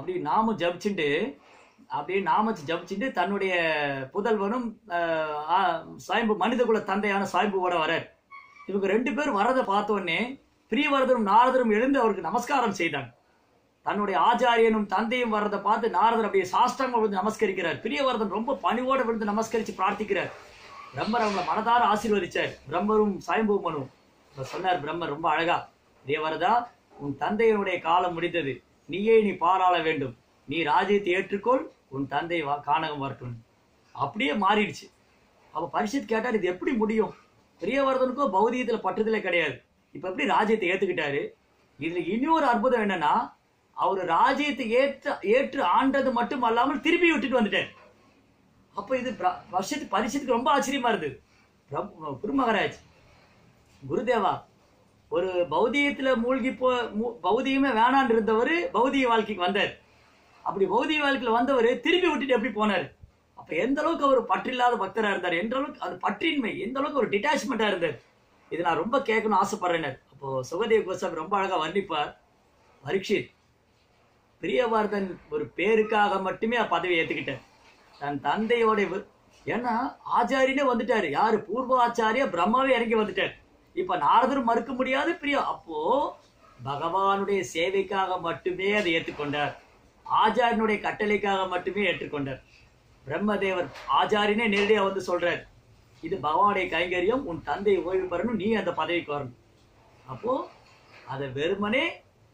அப்படி நாமும் ஜபிச்சுட்டு அப்படியே நாம ஜபிச்சுட்டு தன்னுடைய புதல்வனும் ஆஹ், ஆஹ், சாயம்பு மனிதகுல தந்தையான சாயம்புவோட வரார் இவங்க ரெண்டு பேரும் வரதை பார்த்த உடனே பிரியவரதரும் நாரதரும் எழுந்து அவருக்கு நமஸ்காரம் செய்தாங்க தன்னுடைய ஆச்சாரியனும் தந்தையும் வர்றதை பார்த்து நாரதர் அப்படியே சாஷ்டாங்க விழுந்து நமஸ்கரிக்கிறார் பிரியவர்தன் ரொம்ப பணிவோட விழுந்து நமஸ்கரிச்சு பிரார்த்திக்கிறார் பிரம்மர் அவங்களை மனதார ஆசீர்வதிச்சார் பிரம்மரும் சாயம்பூமனும் இப்ப சொன்னார் பிரம்மர் ரொம்ப அழகா தேவரதா உன் தந்தையினுடைய காலம் முடிந்தது நீயே நீ பாராள வேண்டும் நீ ராஜ்யத்தை ஏற்றுக்கொள் உன் தந்தை வா- கானகம் வரட்டும் அப்படியே மாறிடுச்சு அப்ப பரிசுத் கேட்டார் இது எப்படி முடியும் பிரியவர்தனுக்கோ பௌதிகத்துல பற்றுதலே கிடையாது இப்ப எப்படி ராஜ்யத்தை ஏத்துக்கிட்டாரு இதுல இனி ஒரு அற்புதம் என்னன்னா அவர் ராஜ்யத்தை ஏற்று ஏற்று ஆண்டது மட்டும் அல்லாமல் திருப்பி விட்டுட்டு வந்துட்டார் அப்ப இது பிர- வருஷத்துக்கு பரிசுக்கு ரொம்ப ஆச்சரியமா இருந்தது பிரபு- குருமகராஜ் குருதேவா ஒரு பௌதிகத்துல மூழ்கி போ மூ- பௌதிகமே வேணான்னு இருந்தவர் பௌதிக வாழ்க்கைக்கு வந்தார் அப்படி பௌதிக வாழ்க்கையில வந்தவர் திருப்பி விட்டுட்டு எப்படி போனார் அப்ப எந்த அளவுக்கு அவர் பற்றில்லாத பக்தரா இருந்தார் எந்த அளவுக்கு அது பற்றின்மை எந்த அளவுக்கு ஒரு டிட்டாச்மெண்டா இருந்தார் இது நான் ரொம்ப கேட்கணும்னு ஆசைப்படுறேன் அப்போ சுகதேவ் கோசாமி ரொம்ப அழகா வர்ணிப்பார் பரீட்சித் பிரியவர்தன் ஒரு பேருக்காக மட்டுமே பதவி ஏத்துக்கிட்டார் தன் தந்தையோட வி- ஏன்னா ஆச்சாரியனே வந்துட்டாரு யாரு பூர்வ ஆச்சாரிய பிரம்மாவே இறங்கி வந்துட்டார் இப்ப நாரதரும் மறுக்க முடியாது பிரியா அப்போ பகவானுடைய சேவைக்காக மட்டுமே அதை ஏற்றுக்கொண்டார் ஆச்சாரியனுடைய கட்டளைக்காக மட்டுமே ஏற்றுக்கொண்டார் பிரம்மதேவர் ஆச்சாரியனே நேரடியா வந்து சொல்றார் இது பகவானுடைய கைங்கரியம் உன் தந்தை ஓய்வு பெறணும் நீ அந்த பதவிக்கு வரணும் அப்போ அதை வெறுமனே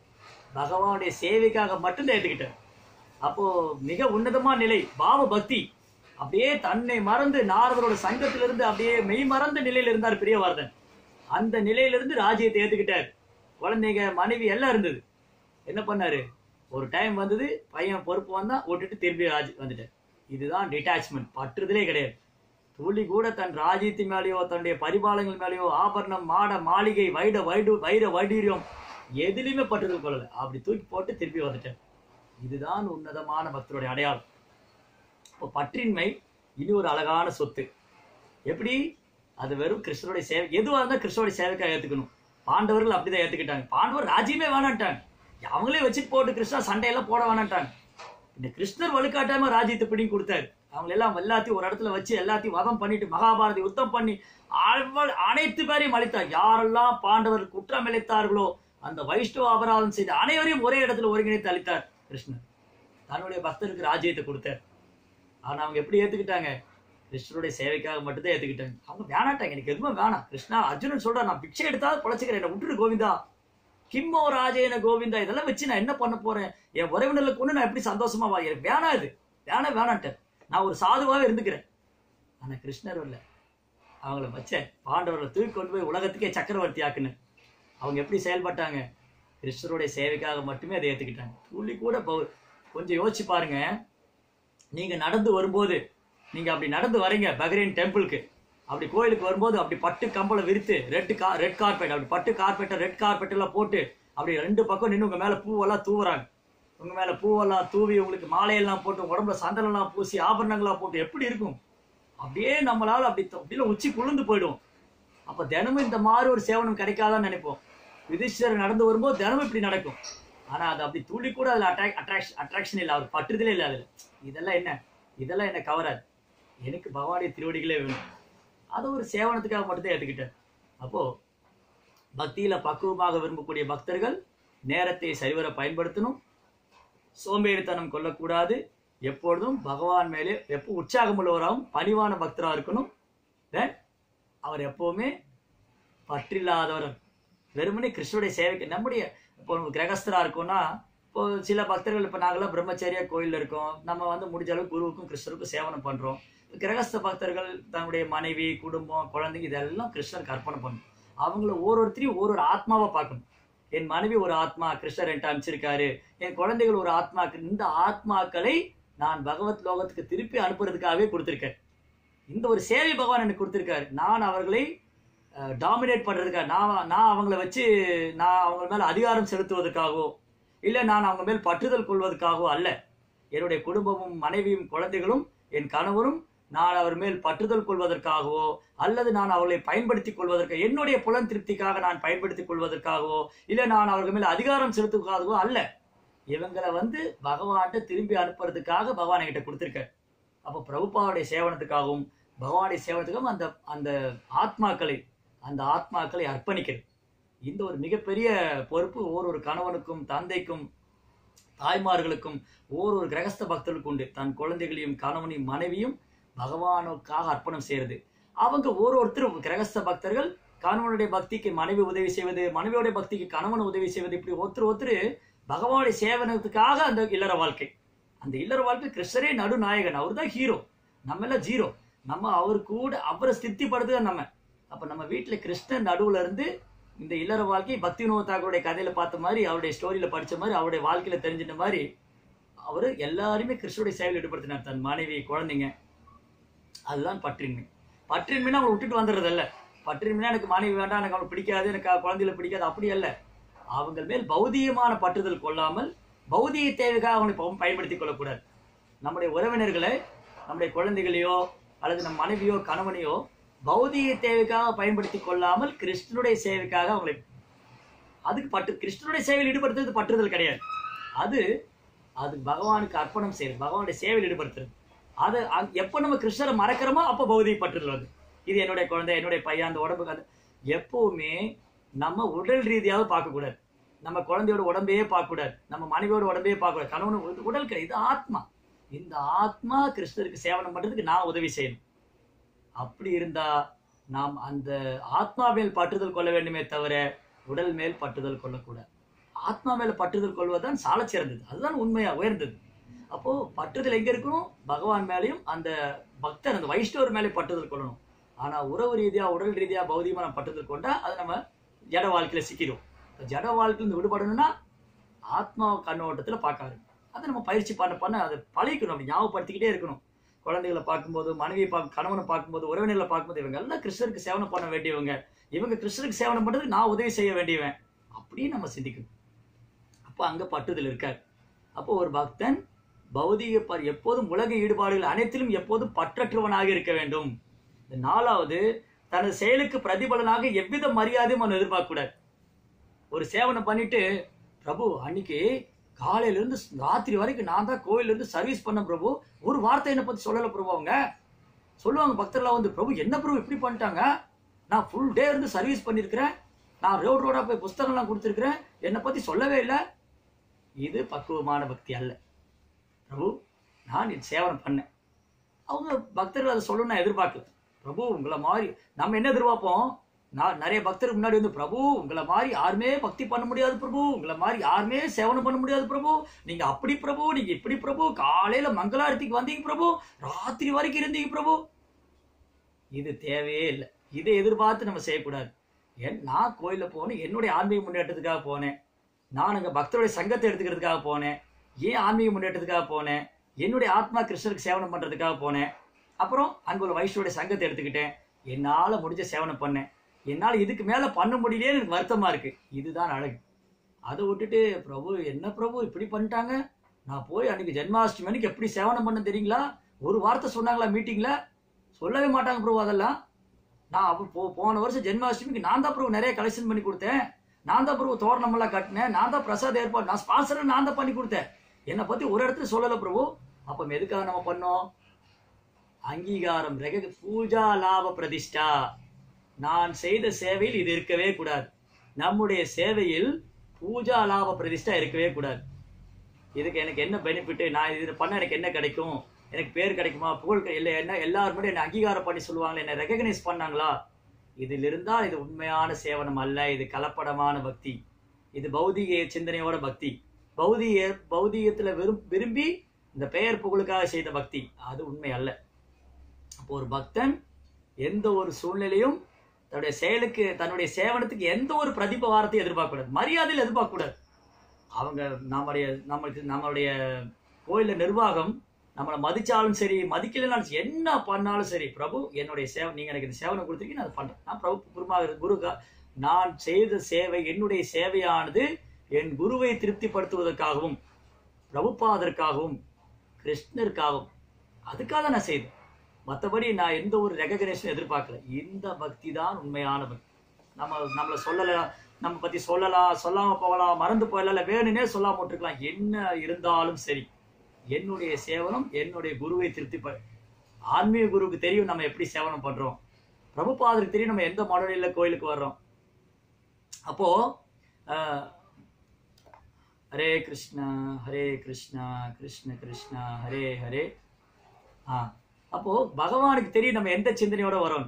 பகவானுடைய சேவைக்காக மட்டும்தான் ஏத்துக்கிட்டார் அப்போ மிக உன்னதமான நிலை பாவ பக்தி அப்படியே தன்னை மறந்து நாரதரோட சங்கத்திலிருந்து அப்படியே மெய் மறந்த நிலையில இருந்தார் பிரியவர்தன் அந்த நிலையிலிருந்து ராஜ்யத்தை ஏத்துக்கிட்டார் குழந்தைங்க மனைவி எல்லாம் இருந்தது என்ன பண்ணாரு ஒரு டைம் வந்தது பையன் பொறுப்பு வந்தா விட்டுட்டு திரும்பி ராஜ் வந்துட்டார் இதுதான் டிட்டாச்மெண்ட் பற்றுதலே கிடையாது துளி கூட தன் ராஜ்யத்து மேலேயோ தன்னுடைய பரிபாலங்கள் மேலேயோ ஆபரணம் மாட மாளிகை வைட வைடு வைர வைடூரியம் எதுலையுமே பற்றுதல் கொள்ளல அப்படி தூக்கி போட்டு திருப்பி வந்துட்டார் இதுதான் உன்னதமான பக்தருடைய அடையாளம் இப்போ பற்றின்மை இனி ஒரு அழகான சொத்து எப்படி அது வெறும் கிருஷ்ணருடைய சேவை எதுவாக இருந்தால் கிருஷ்ணருடைய சேவைக்காக ஏற்றுக்கணும் பாண்டவர்கள் அப்படிதான் ஏற்றுக்கிட்டாங்க பாண்டவர் ராஜ்யமே வேணான்ட்டாங்க அவங்களே வச்சுட்டு போட்டு கிருஷ்ணா சண்டையெல்லாம் போட வேணான்ட்டாங்க இந்த கிருஷ்ணர் வலுக்காட்டாம ராஜ்யத்தை பிடிங்கி கொடுத்தாரு அவங்க எல்லாம் எல்லாத்தையும் ஒரு இடத்துல வச்சு எல்லாத்தையும் வதம் பண்ணிட்டு மகாபாரதி யுத்தம் பண்ணி அவள் அனைத்து பேரையும் அழித்தார் யாரெல்லாம் பாண்டவர் குற்றம் இழைத்தார்களோ அந்த வைஷ்ணவ அபராதம் செய்த அனைவரையும் ஒரே இடத்துல ஒருங்கிணைத்து அளித்தார் கிருஷ்ணர் தன்னுடைய பக்தருக்கு ராஜ்யத்தை கொடுத்தார் ஆனா அவங்க எப்படி ஏத்துக்கிட்டாங்க கிருஷ்ணருடைய சேவைக்காக மட்டும்தான் ஏத்துக்கிட்டாங்க அவங்க வேணாட்டாங்க எனக்கு எதுவுமே வேணாம் கிருஷ்ணா அர்ஜுனன் சொல்றா நான் பிச்சை எடுத்தாலும் பொழைச்சிக்கிறேன் என்னை விட்டுரு கோவிந்தா கிம்மோ ராஜேன கோவிந்தா இதெல்லாம் வச்சு நான் என்ன பண்ண போறேன் என் உறவினர்களுக்கு ஒண்ணு நான் எப்படி சந்தோஷமா வா எனக்கு வேணாம் இது வேணாம் வேணான்ட்டேன் நான் ஒரு சாதுவாவே இருந்துக்கிறேன் ஆனா கிருஷ்ணர் இல்ல அவங்கள வச்சேன் பாண்டவர்களை தூக்கி கொண்டு போய் உலகத்துக்கே சக்கரவர்த்தி ஆக்குன்னு அவங்க எப்படி செயல்பட்டாங்க கிருஷ்ணருடைய சேவைக்காக மட்டுமே அதை ஏத்துக்கிட்டாங்க துள்ளி கூட பௌ- கொஞ்சம் யோசிச்சு பாருங்க நீங்க நடந்து வரும்போது நீங்க அப்படி நடந்து வரீங்க பக்ரீன் டெம்பிளுக்கு அப்படி கோயிலுக்கு வரும்போது அப்படி பட்டு கம்பளை விரித்து ரெட் கா ரெட் கார்பெட் அப்படி பட்டு கார்பெட்டை ரெட் கார்பெட் எல்லாம் போட்டு அப்படி ரெண்டு பக்கம் நின்று உங்க மேல பூவெல்லாம் தூவுறாங்க உங்க மேல பூவெல்லாம் தூவி உங்களுக்கு மாலையெல்லாம் போட்டு உங்க உடம்புல சந்தனம்லாம் பூசி ஆபரணங்களா போட்டு எப்படி இருக்கும் அப்படியே நம்மளால அப்படி த- அப்படியே உச்சி குளிர்ந்து போயிடும் அப்ப தினமும் இந்த மாதிரி ஒரு சேவனம் கிடைக்காதான்னு நினைப்போம் யுதிஷ்டர் நடந்து வரும்போது தினமும் இப்படி நடக்கும் ஆனா அது அப்படி துளி கூட அதுல அட்ராக் அட்ராக்ஷன் அட்ராக்ஷன் இல்லை அவர் பற்றுதலே இல்லை அதுல இதெல்லாம் என்ன இதெல்லாம் என்ன கவராது எனக்கு பகவானுடைய திருவடிகளே வேணும் அது ஒரு சேவனத்துக்காக மட்டும்தான் ஏத்துக்கிட்டேன் அப்போ பக்தியில பக்குவமாக விரும்பக்கூடிய பக்தர்கள் நேரத்தை சரிவர பயன்படுத்தணும் சோம்பேறித்தனம் கொள்ளக்கூடாது எப்பொழுதும் பகவான் மேலே எப்போ உற்சாகம் உள்ளவராகவும் பணிவான பக்தராக இருக்கணும் தென் அவர் எப்பவுமே பற்றில்லாதவர் வெறுமனே கிருஷ்ணருடைய சேவைக்கு நம்முடைய இப்போ நம்ம கிரகஸ்தரா இருக்கோம்னா இப்போ சில பக்தர்கள் இப்போ நாங்களாம் பிரம்மச்சரியா கோயில்ல இருக்கோம் நம்ம வந்து முடிஞ்ச அளவுக்கு குருவுக்கும் கிருஷ்ணருக்கும் சேவனம் பண்றோம் கிரகஸ்த பக்தர்கள் தன்னுடைய மனைவி குடும்பம் குழந்தைங்க இதெல்லாம் கிருஷ்ணருக்கு அர்ப்பணம் பண்ணணும் அவங்கள ஒரு ஒருத்தரையும் ஒரு ஒரு ஆத்மாவா பார்க்கணும் என் மனைவி ஒரு ஆத்மா கிருஷ்ணர் என்கிட்ட அமைச்சிருக்காரு என் குழந்தைகள் ஒரு ஆத்மா இந்த ஆத்மாக்களை நான் பகவத் லோகத்துக்கு திருப்பி அனுப்புறதுக்காகவே கொடுத்திருக்கேன் இந்த ஒரு சேவை பகவான் எனக்கு கொடுத்திருக்காரு நான் அவர்களை டாமினேட் பண்றதுக்காக நான் நான் அவங்கள வச்சு நான் அவங்க மேல அதிகாரம் செலுத்துவதற்காகவோ இல்லை நான் அவங்க மேல் பற்றுதல் கொள்வதற்காகவோ அல்ல என்னுடைய குடும்பமும் மனைவியும் குழந்தைகளும் என் கணவரும் நான் அவர் மேல் பற்றுதல் கொள்வதற்காகவோ அல்லது நான் அவர்களை பயன்படுத்திக் கொள்வதற்கு என்னுடைய புலன் திருப்திக்காக நான் பயன்படுத்திக் கொள்வதற்காகவோ இல்லை நான் அவர்கள் மேல் அதிகாரம் செலுத்துவதற்காகவோ அல்ல இவங்களை வந்து பகவான்கிட்ட திரும்பி அனுப்புறதுக்காக பகவான் என்கிட்ட கொடுத்துருக்காரு அப்போ பிரபுபாவுடைய சேவனத்துக்காகவும் பகவானுடைய சேவனத்துக்காகவும் அந்த அந்த ஆத்மாக்களை அந்த ஆத்மாக்களை அர்ப்பணிக்கிறது இந்த ஒரு மிகப்பெரிய பொறுப்பு ஒவ்வொரு கணவனுக்கும் தந்தைக்கும் தாய்மார்களுக்கும் ஒவ்வொரு கிரகஸ்த பக்தர்களுக்கு உண்டு தன் குழந்தைகளையும் கணவனையும் மனைவியும் பகவானுக்காக அர்ப்பணம் செய்யறது அவங்க ஒரு ஒருத்தர் கிரகஸ்த பக்தர்கள் கணவனுடைய பக்திக்கு மனைவி உதவி செய்வது மனைவியோடைய பக்திக்கு கணவன் உதவி செய்வது இப்படி ஒருத்தர் ஒருத்தர் பகவானுடைய சேவனத்துக்காக அந்த இல்லற வாழ்க்கை அந்த இல்லற வாழ்க்கை கிருஷ்ணரே நடுநாயகன் அவர் தான் ஹீரோ நம்ம எல்லாம் ஜீரோ நம்ம அவர் கூட அவரை ஸ்தித்திப்படுத்துதான் நம்ம அப்ப நம்ம வீட்டுல கிருஷ்ணன் நடுவுல இருந்து இந்த இல்லற வாழ்க்கை பக்தி தாக்கூருடைய கதையில பார்த்த மாதிரி அவருடைய ஸ்டோரியில படிச்ச மாதிரி அவருடைய வாழ்க்கையில தெரிஞ்சிட்ட மாதிரி அவரு எல்லாருமே கிருஷ்ணருடைய சேவையில் ஈடுபடுத்தினார் தன் மனைவி குழந்தைங்க அதுதான் பற்றின்மை பற்றின்மைனா அவங்களை விட்டுட்டு வந்துடுறதல்ல பற்றின்மைனா எனக்கு மனைவி வேண்டாம் எனக்கு அவனுக்கு பிடிக்காது எனக்கு குழந்தைகளை பிடிக்காது அப்படி அல்ல அவங்க மேல் பௌதிகமான பற்றுதல் கொள்ளாமல் பௌதிக தேவைக்காக அவனை ப- பயன்படுத்திக் கொள்ளக்கூடாது நம்முடைய உறவினர்களை நம்முடைய குழந்தைகளையோ அல்லது நம் மனைவியோ கணவனையோ பௌதிக தேவைக்காக பயன்படுத்தி கொள்ளாமல் கிருஷ்ணனுடைய சேவைக்காக அவங்களை அதுக்கு பற்று கிருஷ்ணனுடைய சேவையில் ஈடுபடுத்துறது பற்றுதல் கிடையாது அது அது பகவானுக்கு அர்ப்பணம் செய்யுது பகவானுடைய சேவையில் ஈடுபடுத்துறது அது அ- எப்ப நம்ம கிருஷ்ணரை மறக்கிறோமோ அப்ப பௌதிக பற்றுதல் வருது இது என்னுடைய குழந்தை என்னுடைய பையன் அந்த உடம்புக்கு அது எப்பவுமே நம்ம உடல் ரீதியாக பார்க்கக்கூடாது நம்ம குழந்தையோட உடம்பையே பார்க்கக்கூடாது நம்ம மனைவியோட உடம்பையே பார்க்கக்கூடாது கணவன் உடல் கிடையாது இது ஆத்மா இந்த ஆத்மா கிருஷ்ணருக்கு சேவனம் பண்றதுக்கு நான் உதவி செய்யணும் அப்படி இருந்தா நாம் அந்த ஆத்மா மேல் பற்றுதல் கொள்ள வேண்டுமே தவிர உடல் மேல் பற்றுதல் கொள்ளக்கூடாது ஆத்மா மேல பற்றுதல் கொள்வதுதான் சால சிறந்தது அதுதான் உண்மையா உயர்ந்தது அப்போ பற்றுதல் எங்க இருக்கணும் பகவான் மேலேயும் அந்த பக்தர் அந்த வைஷ்ணவர் மேலே பற்றுதல் கொள்ளணும் ஆனா உறவு ரீதியா உடல் ரீதியா பௌதிகமா நம்ம பற்றுதல் கொண்டா அது நம்ம ஜட வாழ்க்கையில சிக்கிடும் இப்ப ஜட வாழ்க்கையில இருந்து விடுபடணும்னா ஆத்மா கண்ணோட்டத்துல பார்க்க ஆரம்பிக்கணும் அதை நம்ம பயிற்சி பண்ண பண்ண அதை பழகிக்கணும் அப்படி ஞாபகப்படுத்திக்கிட்டே இருக்கணும் குழந்தைகளை பார்க்கும்போது மனைவியை பார்க்க கணவனை பார்க்கும்போது உறவினர்களை பார்க்கும்போது இவங்க எல்லாம் கிருஷ்ணருக்கு சேவனம் பண்ண வேண்டியவங்க இவங்க கிருஷ்ணருக்கு சேவனம் பண்றதுக்கு நான் உதவி செய்ய வேண்டியவன் அப்படின்னு நம்ம சிந்திக்கணும் அப்போ அங்க பட்டுதல் இருக்காது அப்போ ஒரு பக்தன் பௌதிக ப- எப்போதும் உலக ஈடுபாடுகள் அனைத்திலும் எப்போதும் பற்றற்றவனாக இருக்க வேண்டும் இந்த நாலாவது தனது செயலுக்கு பிரதிபலனாக எவ்வித மரியாதையும் அவன் எதிர்பார்க்க கூடாது ஒரு சேவனை பண்ணிட்டு பிரபு அன்னைக்கு காலையில இருந்து ராத்திரி வரைக்கும் நான் தான் கோயில்ல இருந்து சர்வீஸ் பண்ண பிரபு ஒரு வார்த்தை என்னை பத்தி சொல்லல பிரபு அவங்க சொல்லுவாங்க பக்தர்லாம் வந்து பிரபு என்ன பிரபு இப்படி பண்ணிட்டாங்க நான் ஃபுல் டே இருந்து சர்வீஸ் பண்ணியிருக்கிறேன் நான் ரோட் ரோடா போய் புஸ்தகம்லாம் கொடுத்துருக்கிறேன் என்னை பத்தி சொல்லவே இல்லை இது பக்குவமான பக்தி அல்ல பிரபு நான் இது சேவனம் பண்ணேன் அவங்க பக்தர்கள் அதை சொல்லணும்னு நான் எதிர்பார்க்கல பிரபு உங்களை மாதிரி நம்ம என்ன எதிர்பார்ப்போம் நான் நிறைய பக்தருக்கு முன்னாடி வந்து பிரபு உங்களை மாதிரி யாருமே பக்தி பண்ண முடியாது பிரபு உங்களை மாதிரி யாருமே சேவனம் பண்ண முடியாது பிரபு நீங்க அப்படி பிரபு நீங்க இப்படி பிரபு காலையில மங்களாரத்திக்கு வந்தீங்க பிரபு ராத்திரி வரைக்கும் இருந்தீங்க பிரபு இது தேவையே இல்லை இதை எதிர்பார்த்து நம்ம செய்யக்கூடாது என் நான் கோயில்ல போனேன் என்னுடைய ஆன்மீக முன்னேற்றத்துக்காக போனேன் நான் அங்க பக்தருடைய சங்கத்தை எடுத்துக்கிறதுக்காக போனேன் ஏன் ஆன்மீக முன்னேற்றத்துக்காக போனேன் என்னுடைய ஆத்மா கிருஷ்ணருக்கு சேவனம் பண்றதுக்காக போனேன் அப்புறம் அங்க ஒரு வைஷ்ணவருடைய சங்கத்தை எடுத்துக்கிட்டேன் என்னால முடிஞ்ச சேவனம் பண்ணேன் என்னால இதுக்கு மேல பண்ண முடியலையே எனக்கு வருத்தமா இருக்கு இதுதான் அழகு அதை விட்டுட்டு பிரபு என்ன பிரபு இப்படி பண்ணிட்டாங்க நான் போய் அன்னைக்கு ஜென்மாஷ்டமி அன்னைக்கு எப்படி சேவனம் பண்ண தெரியுங்களா ஒரு வார்த்தை சொன்னாங்களா மீட்டிங்ல சொல்லவே மாட்டாங்க பிரபு அதெல்லாம் நான் அப்போ போ போன வருஷம் ஜென்மாஷ்டமிக்கு நான் தான் பிரபு நிறைய கலெக்ஷன் பண்ணி கொடுத்தேன் நான் தான் பிரபு தோரணம் எல்லாம் கட்டினேன் நான் தான் பிரசாத் ஏற்பாடு நான் ஸ்பான்சர் நான் தான் பண்ணி கொடுத்தேன் என்னை பத்தி ஒரு இடத்துல சொல்லல பிரபு அப்ப எதுக்காக நம்ம பண்ணோம் அங்கீகாரம் ரெக பூஜா லாப பிரதிஷ்டா நான் செய்த சேவையில் இது இருக்கவே கூடாது நம்முடைய சேவையில் பூஜா லாப பிரதிஷ்டா இருக்கவே கூடாது இதுக்கு எனக்கு என்ன பெனிஃபிட் நான் இது பண்ண எனக்கு என்ன கிடைக்கும் எனக்கு பேர் கிடைக்குமா புகழ் கிடை- இல்லை என்ன எல்லாரும் என்ன அங்கீகாரம் பண்ணி சொல்லுவாங்களே என்ன ரெகக்னைஸ் பண்ணாங்களா இதில் இருந்தால் இது உண்மையான சேவனம் அல்ல இது கலப்படமான பக்தி இது பௌதிக சிந்தனையோட பக்தி பௌதிக பௌதிகத்துல விரும் விரும்பி இந்த பெயர் புகழுக்காக செய்த பக்தி அது உண்மை அல்ல அப்போ ஒரு பக்தன் எந்த ஒரு சூழ்நிலையும் தன்னுடைய செயலுக்கு தன்னுடைய சேவனத்துக்கு எந்த ஒரு பிரதிபவாரத்தையும் எதிர்பார்க்கக்கூடாது மரியாதையில் எதிர்பார்க்கக்கூடாது அவங்க நம்முடைய நம்மளுக்கு நம்மளுடைய கோயில நிர்வாகம் நம்மளை மதிச்சாலும் சரி மதிக்கலைனாலும் சரி, என்ன பண்ணாலும் சரி பிரபு என்னுடைய சேவை நீங்க எனக்கு இந்த சேவனை கொடுத்துருக்கீங்க நான் அதை பண்றேன் நான் பிரபு குருமாக குருகா நான் செய்த சேவை என்னுடைய சேவையானது என் குருவை திருப்திப்படுத்துவதற்காகவும் பிரபுபாதற்காகவும் கிருஷ்ணருக்காகவும் அதுக்காக நான் செய்தேன் மற்றபடி நான் எந்த ஒரு ரெகக்னேஷன் எதிர்பார்க்கல இந்த பக்தி தான் உண்மையான பக்தி நம்ம நம்மளை சொல்லலை நம்ம பத்தி சொல்லலாம் சொல்லாம போகலாம் மறந்து போயிடலாம் இல்ல வேணும்னே சொல்லாம விட்டுருக்கலாம் என்ன இருந்தாலும் சரி என்னுடைய சேவனம் என்னுடைய குருவை திருப்தி ஆன்மீக குருவுக்கு தெரியும் நம்ம எப்படி சேவனம் பண்றோம் பிரபுபாதருக்கு தெரியும் நம்ம எந்த மனநிலையில கோயிலுக்கு வர்றோம் அப்போ ஆஹ், ஹரே கிருஷ்ணா ஹரே கிருஷ்ணா கிருஷ்ண கிருஷ்ணா ஹரே ஹரே ஆ அப்போ பகவானுக்கு தெரியும் நம்ம எந்த சிந்தனையோட வரோம்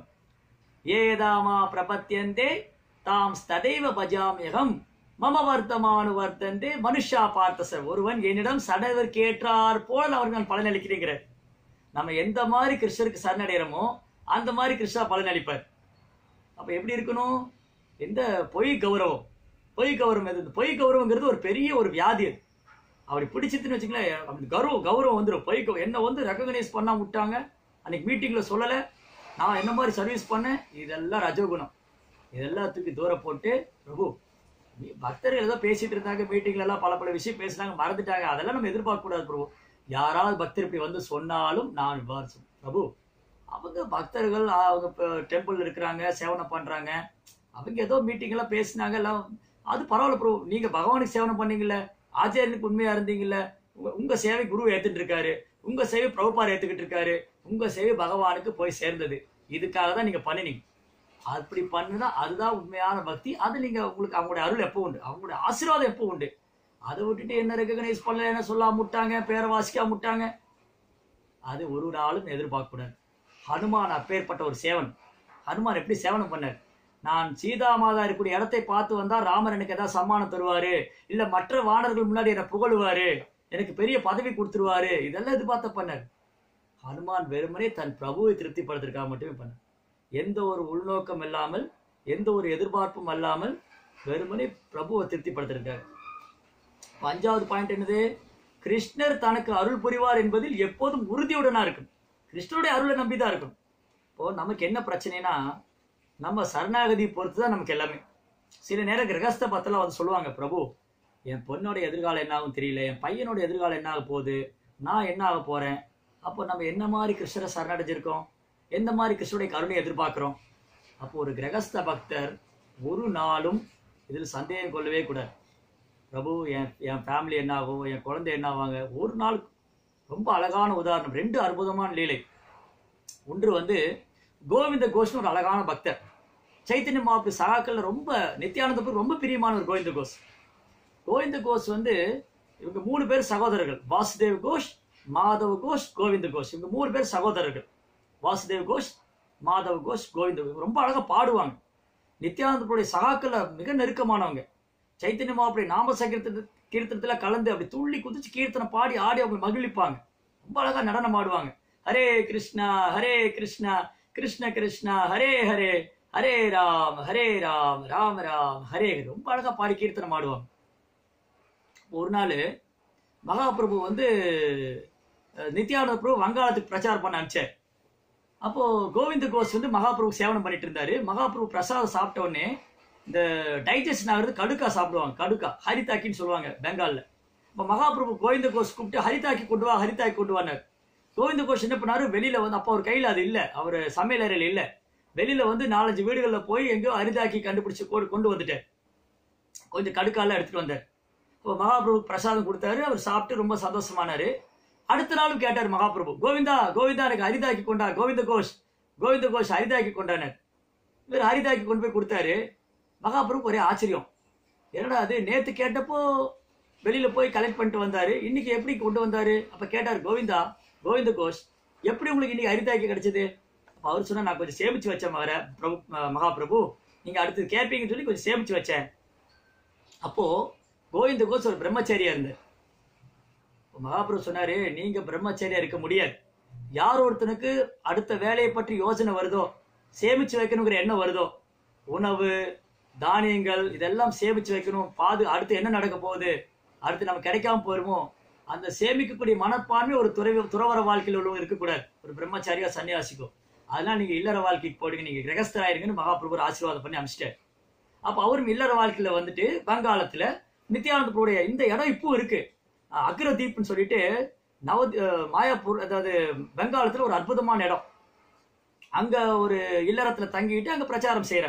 ஏதாமா பிரபத்தியந்தே தாம் ஸ்ததைவ பஜாமியகம் மம வர்த்தமானு வர்த்தந்தே மனுஷா பார்த்த சார் ஒருவன் என்னிடம் சடவர் கேட்டார் போல அவருக்கு நான் பலனளிக்கிறேங்கிறார் நம்ம எந்த மாதிரி கிருஷ்ணருக்கு சரணடைகிறோமோ அந்த மாதிரி கிருஷ்ணா பலனளிப்பார் அப்ப எப்படி இருக்கணும் எந்த பொய் கௌரவம் பொய் கௌரவம் எது இந்த பொய் கௌரவங்கிறது ஒரு பெரிய ஒரு வியாதி அது அப்படி பிடிச்சிட்டுன்னு வச்சுங்களேன் அப்படி கௌரவம் கௌரவம் வந்துடும் பொய் கௌ- என்ன வந்து ரெக்கக்னைஸ் பண்ண விட்டாங்க அன்னைக்கு மீட்டிங்ல சொல்லலை நான் என்ன மாதிரி சர்வீஸ் பண்ணேன் இதெல்லாம் ரஜோகுணம் இதெல்லாம் தூக்கி தூரம் போட்டு பிரபு நீ- பக்தர்கள் ஏதோ பேசிட்டு இருந்தாங்க மீட்டிங்ல எல்லாம் பல பல விஷயம் பேசினாங்க மறந்துட்டாங்க அதெல்லாம் நம்ம எதிர்பார்க்க கூடாது பிரபு யாராவது பக்தர் இப்படி வந்து சொன்னாலும் நான் விவாரிச்சேன் பிரபு அவங்க பக்தர்கள் அவங்க டெம்பிள் இருக்கிறாங்க சேவனம் பண்றாங்க அவங்க ஏதோ மீட்டிங் எல்லாம் பேசினாங்க எல்லாம் அது பரவாயில்ல ப்ரோ நீங்க பகவானுக்கு சேவனம் பண்ணீங்கல்ல ஆச்சாரியனுக்கு உண்மையா இருந்தீங்கல்ல உங்க- உங்க சேவை குரு ஏத்துட்டு இருக்காரு உங்க சேவை பிரபுபார் ஏத்துக்கிட்டு இருக்காரு உங்க சேவை பகவானுக்கு போய் சேர்ந்தது இதுக்காக தான் நீங்க பண்ணினீங்க அப்படி பண்ணுனா அதுதான் உண்மையான பக்தி அது நீங்க உங்களுக்கு அவங்களுடைய அருள் எப்போ உண்டு அவங்களுடைய ஆசீர்வாதம் எப்போ உண்டு அதை விட்டுட்டு என்ன ரெகனைஸ் பண்ணல என்ன சொல்லாம முட்டாங்க பேரை வாசிக்காம முட்டாங்க அது ஒரு நாளும் எதிர்பார்க்க கூடாது ஹனுமான் அப்பேற்பட்ட ஒரு சேவன் ஹனுமான் எப்படி சேவனம் பண்ணார் நான் சீதா மாதா இருக்கக்கூடிய இடத்தை பார்த்து வந்தா ராமர் எனக்கு ஏதாவது சம்மானம் தருவாரு இல்ல மற்ற வானர்கள் முன்னாடி என்னை புகழுவாரு எனக்கு பெரிய பதவி கொடுத்துருவாரு இதெல்லாம் எதிர்பார்த்த பண்ணார் ஹனுமான் வெறுமனே தன் பிரபுவை திருப்திப்படுத்துறதுக்காக மட்டுமே பண்ணார் எந்த ஒரு உள்நோக்கம் இல்லாமல் எந்த ஒரு எதிர்பார்ப்பும் அல்லாமல் வெறுமனே பிரபுவை திருப்திப்படுத்திருக்காரு இப்ப அஞ்சாவது பாயிண்ட் என்னது கிருஷ்ணர் தனக்கு அருள் புரிவார் என்பதில் எப்போதும் உறுதியுடனா இருக்கும் கிருஷ்ணருடைய அருளை நம்பி தான் இருக்கும் இப்போ நமக்கு என்ன பிரச்சனைனா நம்ம சரணாகதி பொறுத்து தான் நமக்கு எல்லாமே சில நேரம் கிரகஸ்த பத்தெல்லாம் வந்து சொல்லுவாங்க பிரபு என் பொண்ணோட எதிர்காலம் என்ன ஆகும் தெரியல என் பையனோட எதிர்காலம் என்ன ஆக போகுது நான் என்ன ஆக போறேன் அப்போ நம்ம என்ன மாதிரி கிருஷ்ணரை சரணடைஞ்சிருக்கோம் எந்த மாதிரி கிருஷ்ணருடைய கருணை எதிர்பார்க்கிறோம் அப்போ ஒரு கிரகஸ்த பக்தர் ஒரு நாளும் இதில் சந்தேகம் கொள்ளவே கூடாது பிரபு என் என் ஃபேமிலி என்ன ஆகும் என் குழந்தை என்ன ஆவாங்க ஒரு நாள் ரொம்ப அழகான உதாரணம் ரெண்டு அற்புதமான லீலை ஒன்று வந்து கோவிந்த கோஷ்னு ஒரு அழகான பக்தர் சைத்தன்ய மகாபுரி சகாக்கள்ல ரொம்ப நித்யானந்தபுரம் ரொம்ப பிரியமானவர் கோவிந்த கோஷ் கோவிந்த கோஷ் வந்து இவங்க மூணு பேர் சகோதரர்கள் வாசுதேவ் கோஷ் மாதவ கோஷ் கோவிந்த கோஷ் இவங்க மூணு பேர் சகோதரர்கள் வாசுதேவ் கோஷ் மாதவ கோஷ் கோவிந்த கோஷ். இவங்க ரொம்ப அழகா பாடுவாங்க நித்யானந்தபுடைய சகாக்கள மிக நெருக்கமானவங்க சைத்தன்ய மகாபுரி நாம சங்கீர்த்தன கீர்த்தனத்துல கலந்து அப்படி துள்ளி குதிச்சு கீர்த்தனம் பாடி ஆடி அவங்க மகிழ்விப்பாங்க ரொம்ப அழகா நடனம் ஆடுவாங்க ஹரே கிருஷ்ணா ஹரே கிருஷ்ணா கிருஷ்ண கிருஷ்ணா ஹரே ஹரே ஹரே ராம் ஹரே ராம் ராம் ராம் ஹரே ஹரே. ரொம்ப அழகா பாடி கீர்த்தனம் ஆடுவாங்க ஒரு நாள் மகாபிரபு வந்து அஹ், நித்யானந்த பிரபு வங்காளத்துக்கு பிரச்சாரம் பண்ண அனுப்பிச்சார் அப்போ கோவிந்த கோஷ் வந்து மகாபிரபு சேவனம் பண்ணிட்டு இருந்தாரு மகாபிரபு பிரசாதம் சாப்பிட்ட உடனே இந்த டைஜஷன் ஆகுறது கடுக்கா சாப்பிடுவாங்க கடுக்கா ஹரிதாக்கின்னு சொல்லுவாங்க பெங்கால்ல இப்போ மகாபிரபு கோவிந்த கோஷ் கூப்பிட்டு ஹரிதாக்கி கொண்டு வா ஹரிதாக்கி கொண்டு வானார் கோவிந்த கோஷ் என்ன பண்ணாரு வெளியில வந்து அப்போ அவர் கையில அது இல்ல அவர் சமையல் அறையில இல்ல வெளியில வந்து நாலஞ்சு வீடுகள்ல போய் எங்கேயோ ஹரிதாக்கி கண்டுபிடிச்சு கொண்டு கொண்டு வந்துட்டார் கொஞ்சம் கடுக்கால எடுத்துட்டு வந்தார் இப்போ மகாபிரபு பிரசாதம் கொடுத்தாரு அவர் சாப்பிட்டு ரொம்ப சந்தோஷமானாரு அடுத்த நாளும் கேட்டார் மகாபிரபு கோவிந்தா கோவிந்தா எனக்கு ஹரிதாக்கி கொண்டா கோவிந்த கோஷ் கோவிந்த கோஷ் ஹரிதாக்கி கொண்டானர் இவர் ஹரிதாக்கி கொண்டு போய் கொடுத்தாரு மகாபிரபு ஒரே ஆச்சரியம் என்னடா அது நேத்து கேட்டப்போ வெளியில போய் கலெக்ட் பண்ணிட்டு வந்தாரு இன்னைக்கு எப்படி கொண்டு வந்தாரு அப்ப கேட்டார் கோவிந்தா கோவிந்த கோஷ் எப்படி உங்களுக்கு இன்னைக்கு ஹரிதாக்கி கிடைச்சது அப்ப அவர் சொன்னா நான் கொஞ்சம் சேமிச்சு வச்சேன் மகர பிரபு ம- மகாபிரபு நீங்க அடுத்து கேட்பீங்கன்னு சொல்லி கொஞ்சம் சேமிச்சு வச்சேன் அப்போ கோவிந்த கோஷ் ஒரு பிரம்மச்சாரியா இருந்தார் மகாபிரபு சொன்னாரு நீங்க பிரம்மச்சாரியா இருக்க முடியாது யார் ஒருத்தனுக்கு அடுத்த வேலையை பற்றி யோசனை வருதோ சேமிச்சு வைக்கணுங்கிற எண்ணம் வருதோ உணவு தானியங்கள் இதெல்லாம் சேமிச்சு வைக்கணும் பாது அடுத்து என்ன நடக்க போகுது அடுத்து நம்ம கிடைக்காம போயிருமோ அந்த சேமிக்கக்கூடிய மனப்பான்மை ஒரு துறை துறவர வாழ்க்கையில் உள்ளவங்க இருக்கக்கூடாது ஒரு பிரம்மச்சாரியா சன்னியாசிக்கும் அதெல்லாம் நீங்க இல்லற வாழ்க்கைக்கு போடுங்க நீங்க கிரகஸ்தராயிருங்கன்னு மகாபிரபு ஒரு ஆசீர்வாதம் பண்ணி அனுப்பிச்சிட்டாரு அப்ப அவரும் இல்லற வாழ்க்கையில வந்துட்டு வங்காளத்துல நித்யானந்த பிரபுடைய இந்த இடம் இப்போ இருக்கு அஹ் அக்ரதீப்னு சொல்லிட்டு நவ அஹ் மாயாப்பூர் அதாவது பெங்காலத்துல ஒரு அற்புதமான இடம் அங்க ஒரு இல்லறத்துல தங்கிட்டு அங்க பிரச்சாரம் செய்யறார்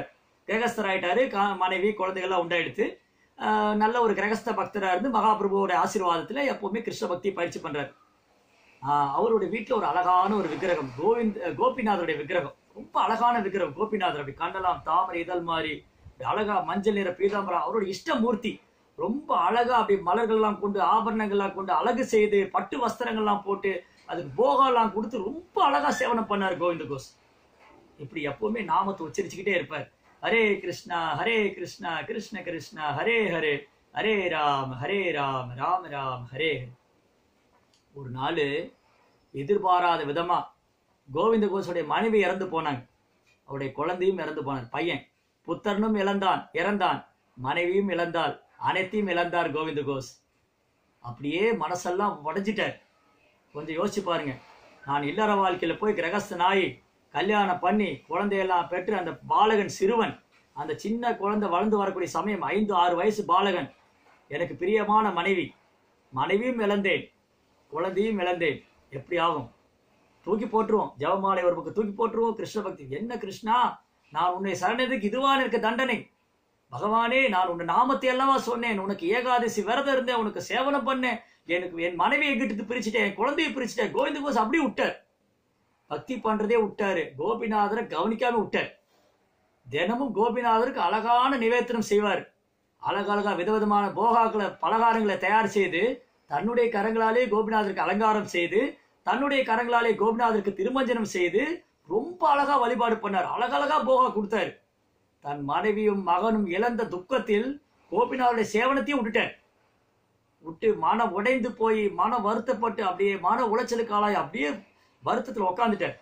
கிரகஸ்தர் ஆயிட்டாரு கா- மனைவி குழந்தைகள்லாம் உண்டாயிடுத்து ஆஹ் நல்ல ஒரு கிரகஸ்த பக்தரா இருந்து மகாபிரபுவோட ஆசீர்வாதத்துல எப்பவுமே கிருஷ்ண பக்தி பயிற்சி பண்றாரு ஆஹ் அவருடைய வீட்டுல ஒரு அழகான ஒரு விக்கிரகம் கோவிந்த் கோபிநாதருடைய விக்கிரகம் ரொம்ப அழகான விக்கிரகம் கோபிநாதர் அப்படி கண்டலாம் தாமரை இதழ் மாதிரி அப்படி அழகா மஞ்சள் நிற பீதாம்பரம் அவருடைய இஷ்ட மூர்த்தி ரொம்ப அழகா அப்படி மலர்கள்லாம் கொண்டு ஆபரணங்கள்லாம் கொண்டு அழகு செய்து பட்டு வஸ்திரங்கள்லாம் போட்டு அதுக்கு போகம்லாம் கொடுத்து ரொம்ப அழகா சேவனம் பண்ணார் கோவிந்த கோஷ் இப்படி எப்பவுமே நாமத்தை உச்சரிச்சுக்கிட்டே இருப்பார் ஹரே கிருஷ்ணா ஹரே கிருஷ்ணா கிருஷ்ண கிருஷ்ணா ஹரே ஹரே ஹரே ராம் ஹரே ராம் ராம் ராம் ஹரே ஹரே ஒரு நாள் எதிர்பாராத விதமா கோவிந்த கோஷுடைய மனைவி இறந்து போனாங்க அவருடைய குழந்தையும் இறந்து போனார் பையன் புத்தரனும் இழந்தான் இறந்தான் மனைவியும் இழந்தாள் அனைத்தையும் இழந்தார் கோவிந்த கோஷ் அப்படியே மனசெல்லாம் உடைஞ்சிட்டார் கொஞ்சம் யோசிச்சு பாருங்க நான் இல்லற வாழ்க்கையில போய் கிரகஸ்தனாயி கல்யாணம் பண்ணி குழந்தையெல்லாம் பெற்று அந்த பாலகன் சிறுவன் அந்த சின்ன குழந்தை வளர்ந்து வரக்கூடிய சமயம் ஐந்து ஆறு வயசு பாலகன் எனக்கு பிரியமான மனைவி மனைவியும் இழந்தேன் குழந்தையும் இழந்தேன் எப்படி ஆகும் தூக்கி போட்டுருவோம் ஜெபமாலை ஒரு பக்கம் தூக்கி போட்டுருவோம் கிருஷ்ண பக்தி என்ன கிருஷ்ணா நான் உன்னை சரணதுக்கு இதுவான இருக்க தண்டனை பகவானே நான் உன் நாமத்தை அல்லவா சொன்னேன் உனக்கு ஏகாதசி விரதம் இருந்தேன் உனக்கு சேவனம் பண்ணேன் எனக்கு என் மனைவியை கிட்ட பிரிச்சுட்டேன் என் குழந்தையை பிரிச்சுட்டேன் கோவிந்த கோஸ் அப்படியே விட்டார் பக்தி பண்றதே விட்டாரு கோபிநாதரை கவனிக்காம விட்டார் தினமும் கோபிநாதருக்கு அழகான நிவேத்தனம் செய்வார் அழகழகா விதவிதமான போகாக்களை பலகாரங்களை தயார் செய்து தன்னுடைய கரங்களாலே கோபிநாதருக்கு அலங்காரம் செய்து தன்னுடைய கரங்களாலே கோபிநாதருக்கு திருமஞ்சனம் செய்து ரொம்ப அழகா வழிபாடு பண்ணார் அழகழகா போகா கொடுத்தாரு தன் மனைவியும் மகனும் இழந்த துக்கத்தில் கோபிநாதருடைய சேவனத்தையும் விட்டுட்டார் விட்டு மனம் உடைந்து போய் மனம் வருத்தப்பட்டு அப்படியே மன உளைச்சலுக்கு ஆளாய் அப்படியே வருத்தத்தில் உக்காந்துட்டார்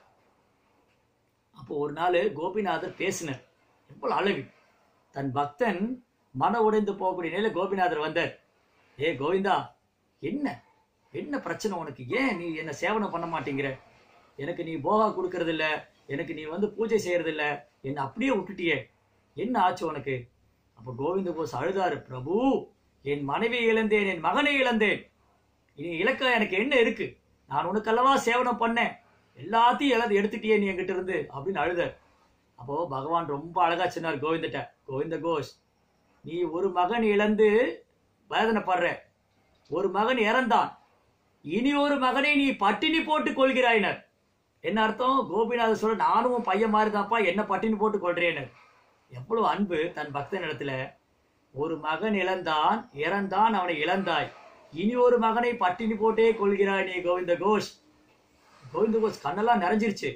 அப்போ ஒரு நாள் கோபிநாதர் பேசினார் எவ்வளவு அழகு தன் பக்தன் மன உடைந்து போகக்கூடிய நிலையில கோபிநாதர் வந்தார் ஏ கோவிந்தா என்ன என்ன பிரச்சனை உனக்கு ஏன் நீ என்ன சேவனம் பண்ண மாட்டேங்கிற எனக்கு நீ போகா கொடுக்கறது இல்ல எனக்கு நீ வந்து பூஜை செய்யறது இல்ல என்ன அப்படியே விட்டுட்டியே என்ன ஆச்சு உனக்கு அப்ப கோவிந்த கோஸ் அழுதாரு பிரபு என் மனைவியை இழந்தேன் என் மகனை இழந்தேன் இனி இலக்க எனக்கு என்ன இருக்கு நான் உனக்கல்லவா சேவனம் பண்ணேன் எல்லாத்தையும் இழந்து எடுத்துட்டியே நீ என்கிட்ட இருந்து அப்படின்னு அழுதார் அப்போ பகவான் ரொம்ப அழகா சொன்னார் கோவிந்தட்ட கோவிந்த கோஷ் நீ ஒரு மகன் இழந்து வேதனைப்படுற ஒரு மகன் இறந்தான் இனி ஒரு மகனை நீ பட்டினி போட்டு கொள்கிறாயினர் என்ன அர்த்தம் கோபிநாதர் சொல்ல நானும் உன் பையன் மாதிரி தான்ப்பா என்ன பட்டினி போட்டு கொள்றேன்னு எவ்வளவு அன்பு தன் பக்தன் இடத்துல ஒரு மகன் இழந்தான் இறந்தான் அவனை இழந்தாய் இனி ஒரு மகனை பட்டினி போட்டே கொள்கிறாய் நீ கோவிந்த கோஷ் கோவிந்த கோஷ் கண்ணெல்லாம் நிறைஞ்சிருச்சு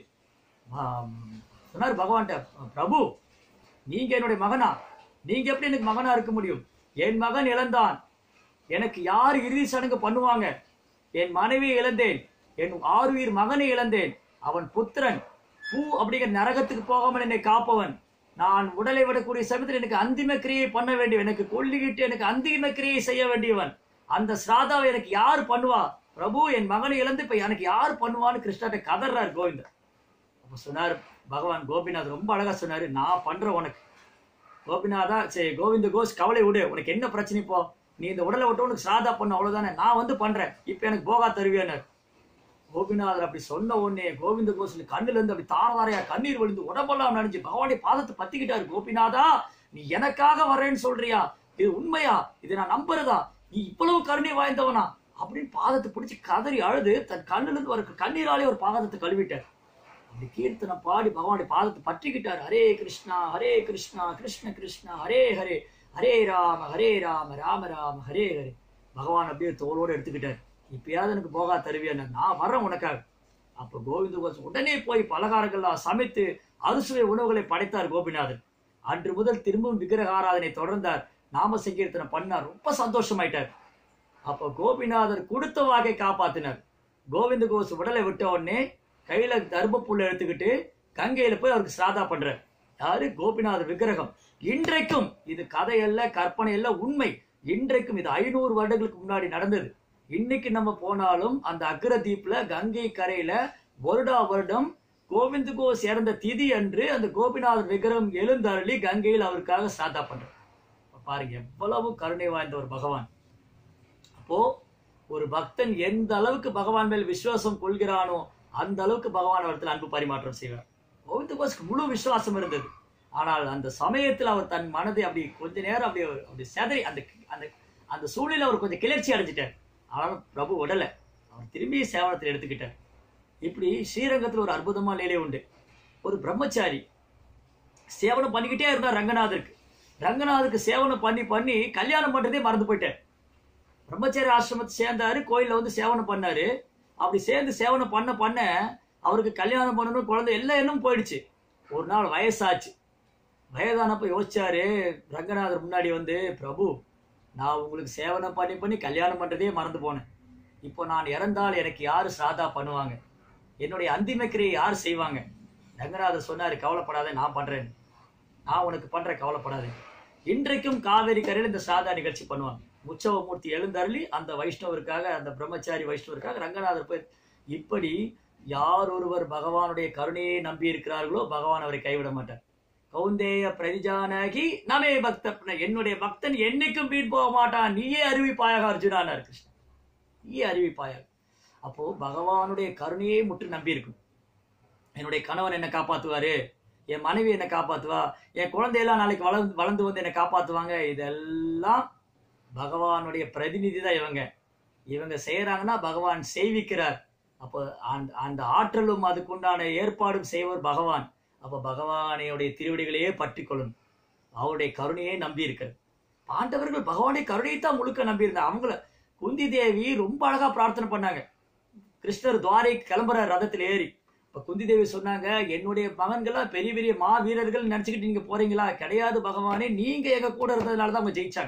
ஆம், சொன்னார் பகவான்கிட்ட பிரபு நீங்க என்னுடைய மகனா நீங்க எப்படி எனக்கு மகனா இருக்க முடியும் என் மகன் இழந்தான் எனக்கு யார் இறுதி சடங்கு பண்ணுவாங்க என் மனைவியை இழந்தேன் என் ஆறுயிர் மகனை இழந்தேன் அவன் புத்திரன் பூ அப்படிங்கிற நரகத்துக்கு போகாமல் என்னை காப்பவன் நான் உடலை விடக்கூடிய சமயத்தில் எனக்கு அந்திம கிரியை பண்ண வேண்டியவன் எனக்கு கொல்லிக்கிட்டு எனக்கு அந்திம கிரியை செய்ய வேண்டியவன் அந்த ஸ்ராதாவை எனக்கு யார் பண்ணுவா பிரபு என் மகனை இழந்து இப்ப எனக்கு யார் பண்ணுவான்னு கிருஷ்ணாட்ட கதறார் கோவிந்தர் அப்ப சொன்னார் பகவான் கோபிநாத் ரொம்ப அழகா சொன்னாரு நான் பண்றேன் உனக்கு கோபிநாதா சரி கோவிந்த கோஷ் கவலை விடு உனக்கு என்ன பிரச்சனை இப்போ நீ இந்த உடலை விட்டு உனக்கு சாதா பண்ண அவ்வளவுதானே நான் வந்து பண்றேன் இப்ப எனக்கு போகா தருவியானர் கோபிநாதர் அப்படி சொன்ன உடனே கோவிந்த கோஷன் கண்ணுல இருந்து அப்படி தாரதாரையா கண்ணீர் விழுந்து உடம்பெல்லாம் நனைஞ்சு பகவானுடைய பாதத்தை பத்திக்கிட்டாரு கோபிநாதா நீ எனக்காக வர்றேன்னு சொல்றியா இது உண்மையா இதை நான் நம்புறதா நீ இவ்வளவு கருணை வாய்ந்தவனா அப்படின்னு பாதத்தை பிடிச்சு கதறி அழுது தன் கண்ணுல இருந்து வர கண்ணீராலே ஒரு பாதத்தை கழுவிட்டார் அப்படி கீர்த்தனை பாடி பகவானுடைய பாதத்தை பற்றிக்கிட்டார் ஹரே கிருஷ்ணா ஹரே கிருஷ்ணா கிருஷ்ண கிருஷ்ணா ஹரே ஹரே ஹரே ராம ஹரே ராம ராம ராம ஹரே ஹரே பகவான் அப்படியே தோளோட எடுத்துக்கிட்டார் இப்பயாவது எனக்கு போகா தருவியா நான் வர்றேன் உனக்காக அப்ப கோவிந்த கோஷ் உடனே போய் பலகாரங்கள்லாம் சமைத்து அறுசுவை உணவுகளை படைத்தார் கோபிநாதன் அன்று முதல் திரும்பவும் விக்கிரக ஆராதனை தொடர்ந்தார் நாம சங்கீர்த்தனை பண்ணார் ரொம்ப சந்தோஷமாயிட்டார் அப்ப கோபிநாதர் கொடுத்த வாக்கை காப்பாத்தினார் கோவிந்த கோஷ் உடலை விட்ட உடனே கையில தர்மப்புள்ள எடுத்துக்கிட்டு கங்கையில போய் அவருக்கு சிராதா பண்றார் யாரு கோபிநாதர் விக்கிரகம் இன்றைக்கும் இது கதையல்ல கற்பனை அல்ல உண்மை இன்றைக்கும் இது ஐநூறு வருடங்களுக்கு முன்னாடி நடந்தது இன்னைக்கு நம்ம போனாலும் அந்த அக்ரதீப்ல கங்கை கரையில வருடா வருடம் கோவிந்த கோஷ் இறந்த திதி அன்று அந்த கோபிநாதர் விக்கிரகம் எழுந்தருளி கங்கையில் அவருக்காக சாதா பண்றார் பாருங்க எவ்வளவு கருணை வாய்ந்த ஒரு பகவான் அப்போ ஒரு பக்தன் எந்த அளவுக்கு பகவான் மேல் விசுவாசம் கொள்கிறானோ அந்த அளவுக்கு பகவான் அவரத்தில் அன்பு பரிமாற்றம் செய்வார் கோவிந்த கோஷ்க்கு முழு விசுவாசம் இருந்தது ஆனால் அந்த சமயத்தில் அவர் தன் மனதை அப்படி கொஞ்ச நேரம் அப்படி அப்படி செதறி அந்த அந்த அந்த சூழ்நிலை அவர் கொஞ்சம் கிளர்ச்சி அடைஞ்சிட்டார் ஆனாலும் பிரபு விடலை அவர் திரும்பி சேவனத்தில் எடுத்துக்கிட்டார் இப்படி ஸ்ரீரங்கத்தில் ஒரு அற்புதமான நிலை உண்டு ஒரு பிரம்மச்சாரி சேவனம் பண்ணிக்கிட்டே இருந்தார் ரங்கநாதருக்கு ரங்கநாதருக்கு சேவனம் பண்ணி பண்ணி கல்யாணம் பண்றதே மறந்து போயிட்டார் பிரம்மச்சாரி ஆசிரமத்தை சேர்ந்தாரு கோயில்ல வந்து சேவனம் பண்ணாரு அப்படி சேர்ந்து சேவனம் பண்ண பண்ண அவருக்கு கல்யாணம் பண்ணணும் குழந்தை எல்லா எண்ணமும் போயிடுச்சு ஒரு நாள் வயசாச்சு வயதானப்ப யோசிச்சாரு ரங்கநாதர் முன்னாடி வந்து பிரபு நான் உங்களுக்கு சேவனம் பண்ணி பண்ணி கல்யாணம் பண்றதே மறந்து போனேன் இப்போ நான் இறந்தால் எனக்கு யாரு சாதா பண்ணுவாங்க என்னுடைய அந்திம கிரியை யார் செய்வாங்க ரங்கநாதர் சொன்னாரு கவலைப்படாத நான் பண்றேன் நான் உனக்கு பண்றேன் கவலைப்படாத இன்றைக்கும் காவேரி கரையில் இந்த சாதா நிகழ்ச்சி பண்ணுவாங்க உற்சவமூர்த்தி எழுந்தருளி அந்த வைஷ்ணவருக்காக அந்த பிரம்மச்சாரி வைஷ்ணவருக்காக ரங்கநாதர் போய் இப்படி யார் ஒருவர் பகவானுடைய கருணையை நம்பி இருக்கிறார்களோ பகவான் அவரை கைவிட மாட்டார் கௌந்தேய பிரதிஜானகி நமே பக்த என்னுடைய பக்தன் என்னைக்கும் வீண் போக மாட்டான் நீயே அறிவிப்பாயாக அர்ஜுனானார் கிருஷ்ணன் நீயே அறிவிப்பாயாக அப்போ பகவானுடைய கருணையை முற்று நம்பி இருக்கும் என்னுடைய கணவன் என்னை காப்பாத்துவாரு என் மனைவி என்னை காப்பாத்துவா என் குழந்தையெல்லாம் நாளைக்கு வளர்ந்து வளர்ந்து வந்து என்னை காப்பாத்துவாங்க இதெல்லாம் பகவானுடைய பிரதிநிதி தான் இவங்க இவங்க செய்யறாங்கன்னா பகவான் செய்விக்கிறார் அப்போ அந்த அந்த ஆற்றலும் அதுக்குண்டான ஏற்பாடும் செய்வர் பகவான் அப்போ பகவானையுடைய திருவடிகளையே பற்றி கொள்ளணும் அவருடைய கருணையை நம்பி இருக்கிறது பாண்டவர்கள் பகவானுடைய கருணையை தான் முழுக்க நம்பி இருந்தாங்க அவங்கள குந்தி தேவி ரொம்ப அழகா பிரார்த்தனை பண்ணாங்க கிருஷ்ணர் துவாரை கிளம்புற ரதத்தில் ஏறி இப்ப குந்தி தேவி சொன்னாங்க என்னுடைய மகன்கள்லாம் பெரிய பெரிய மா வீரர்கள் நினைச்சுக்கிட்டு நீங்க போறீங்களா கிடையாது பகவானே நீங்க எங்க கூட இருந்ததுனால தான் அவங்க ஜெயிச்சாங்க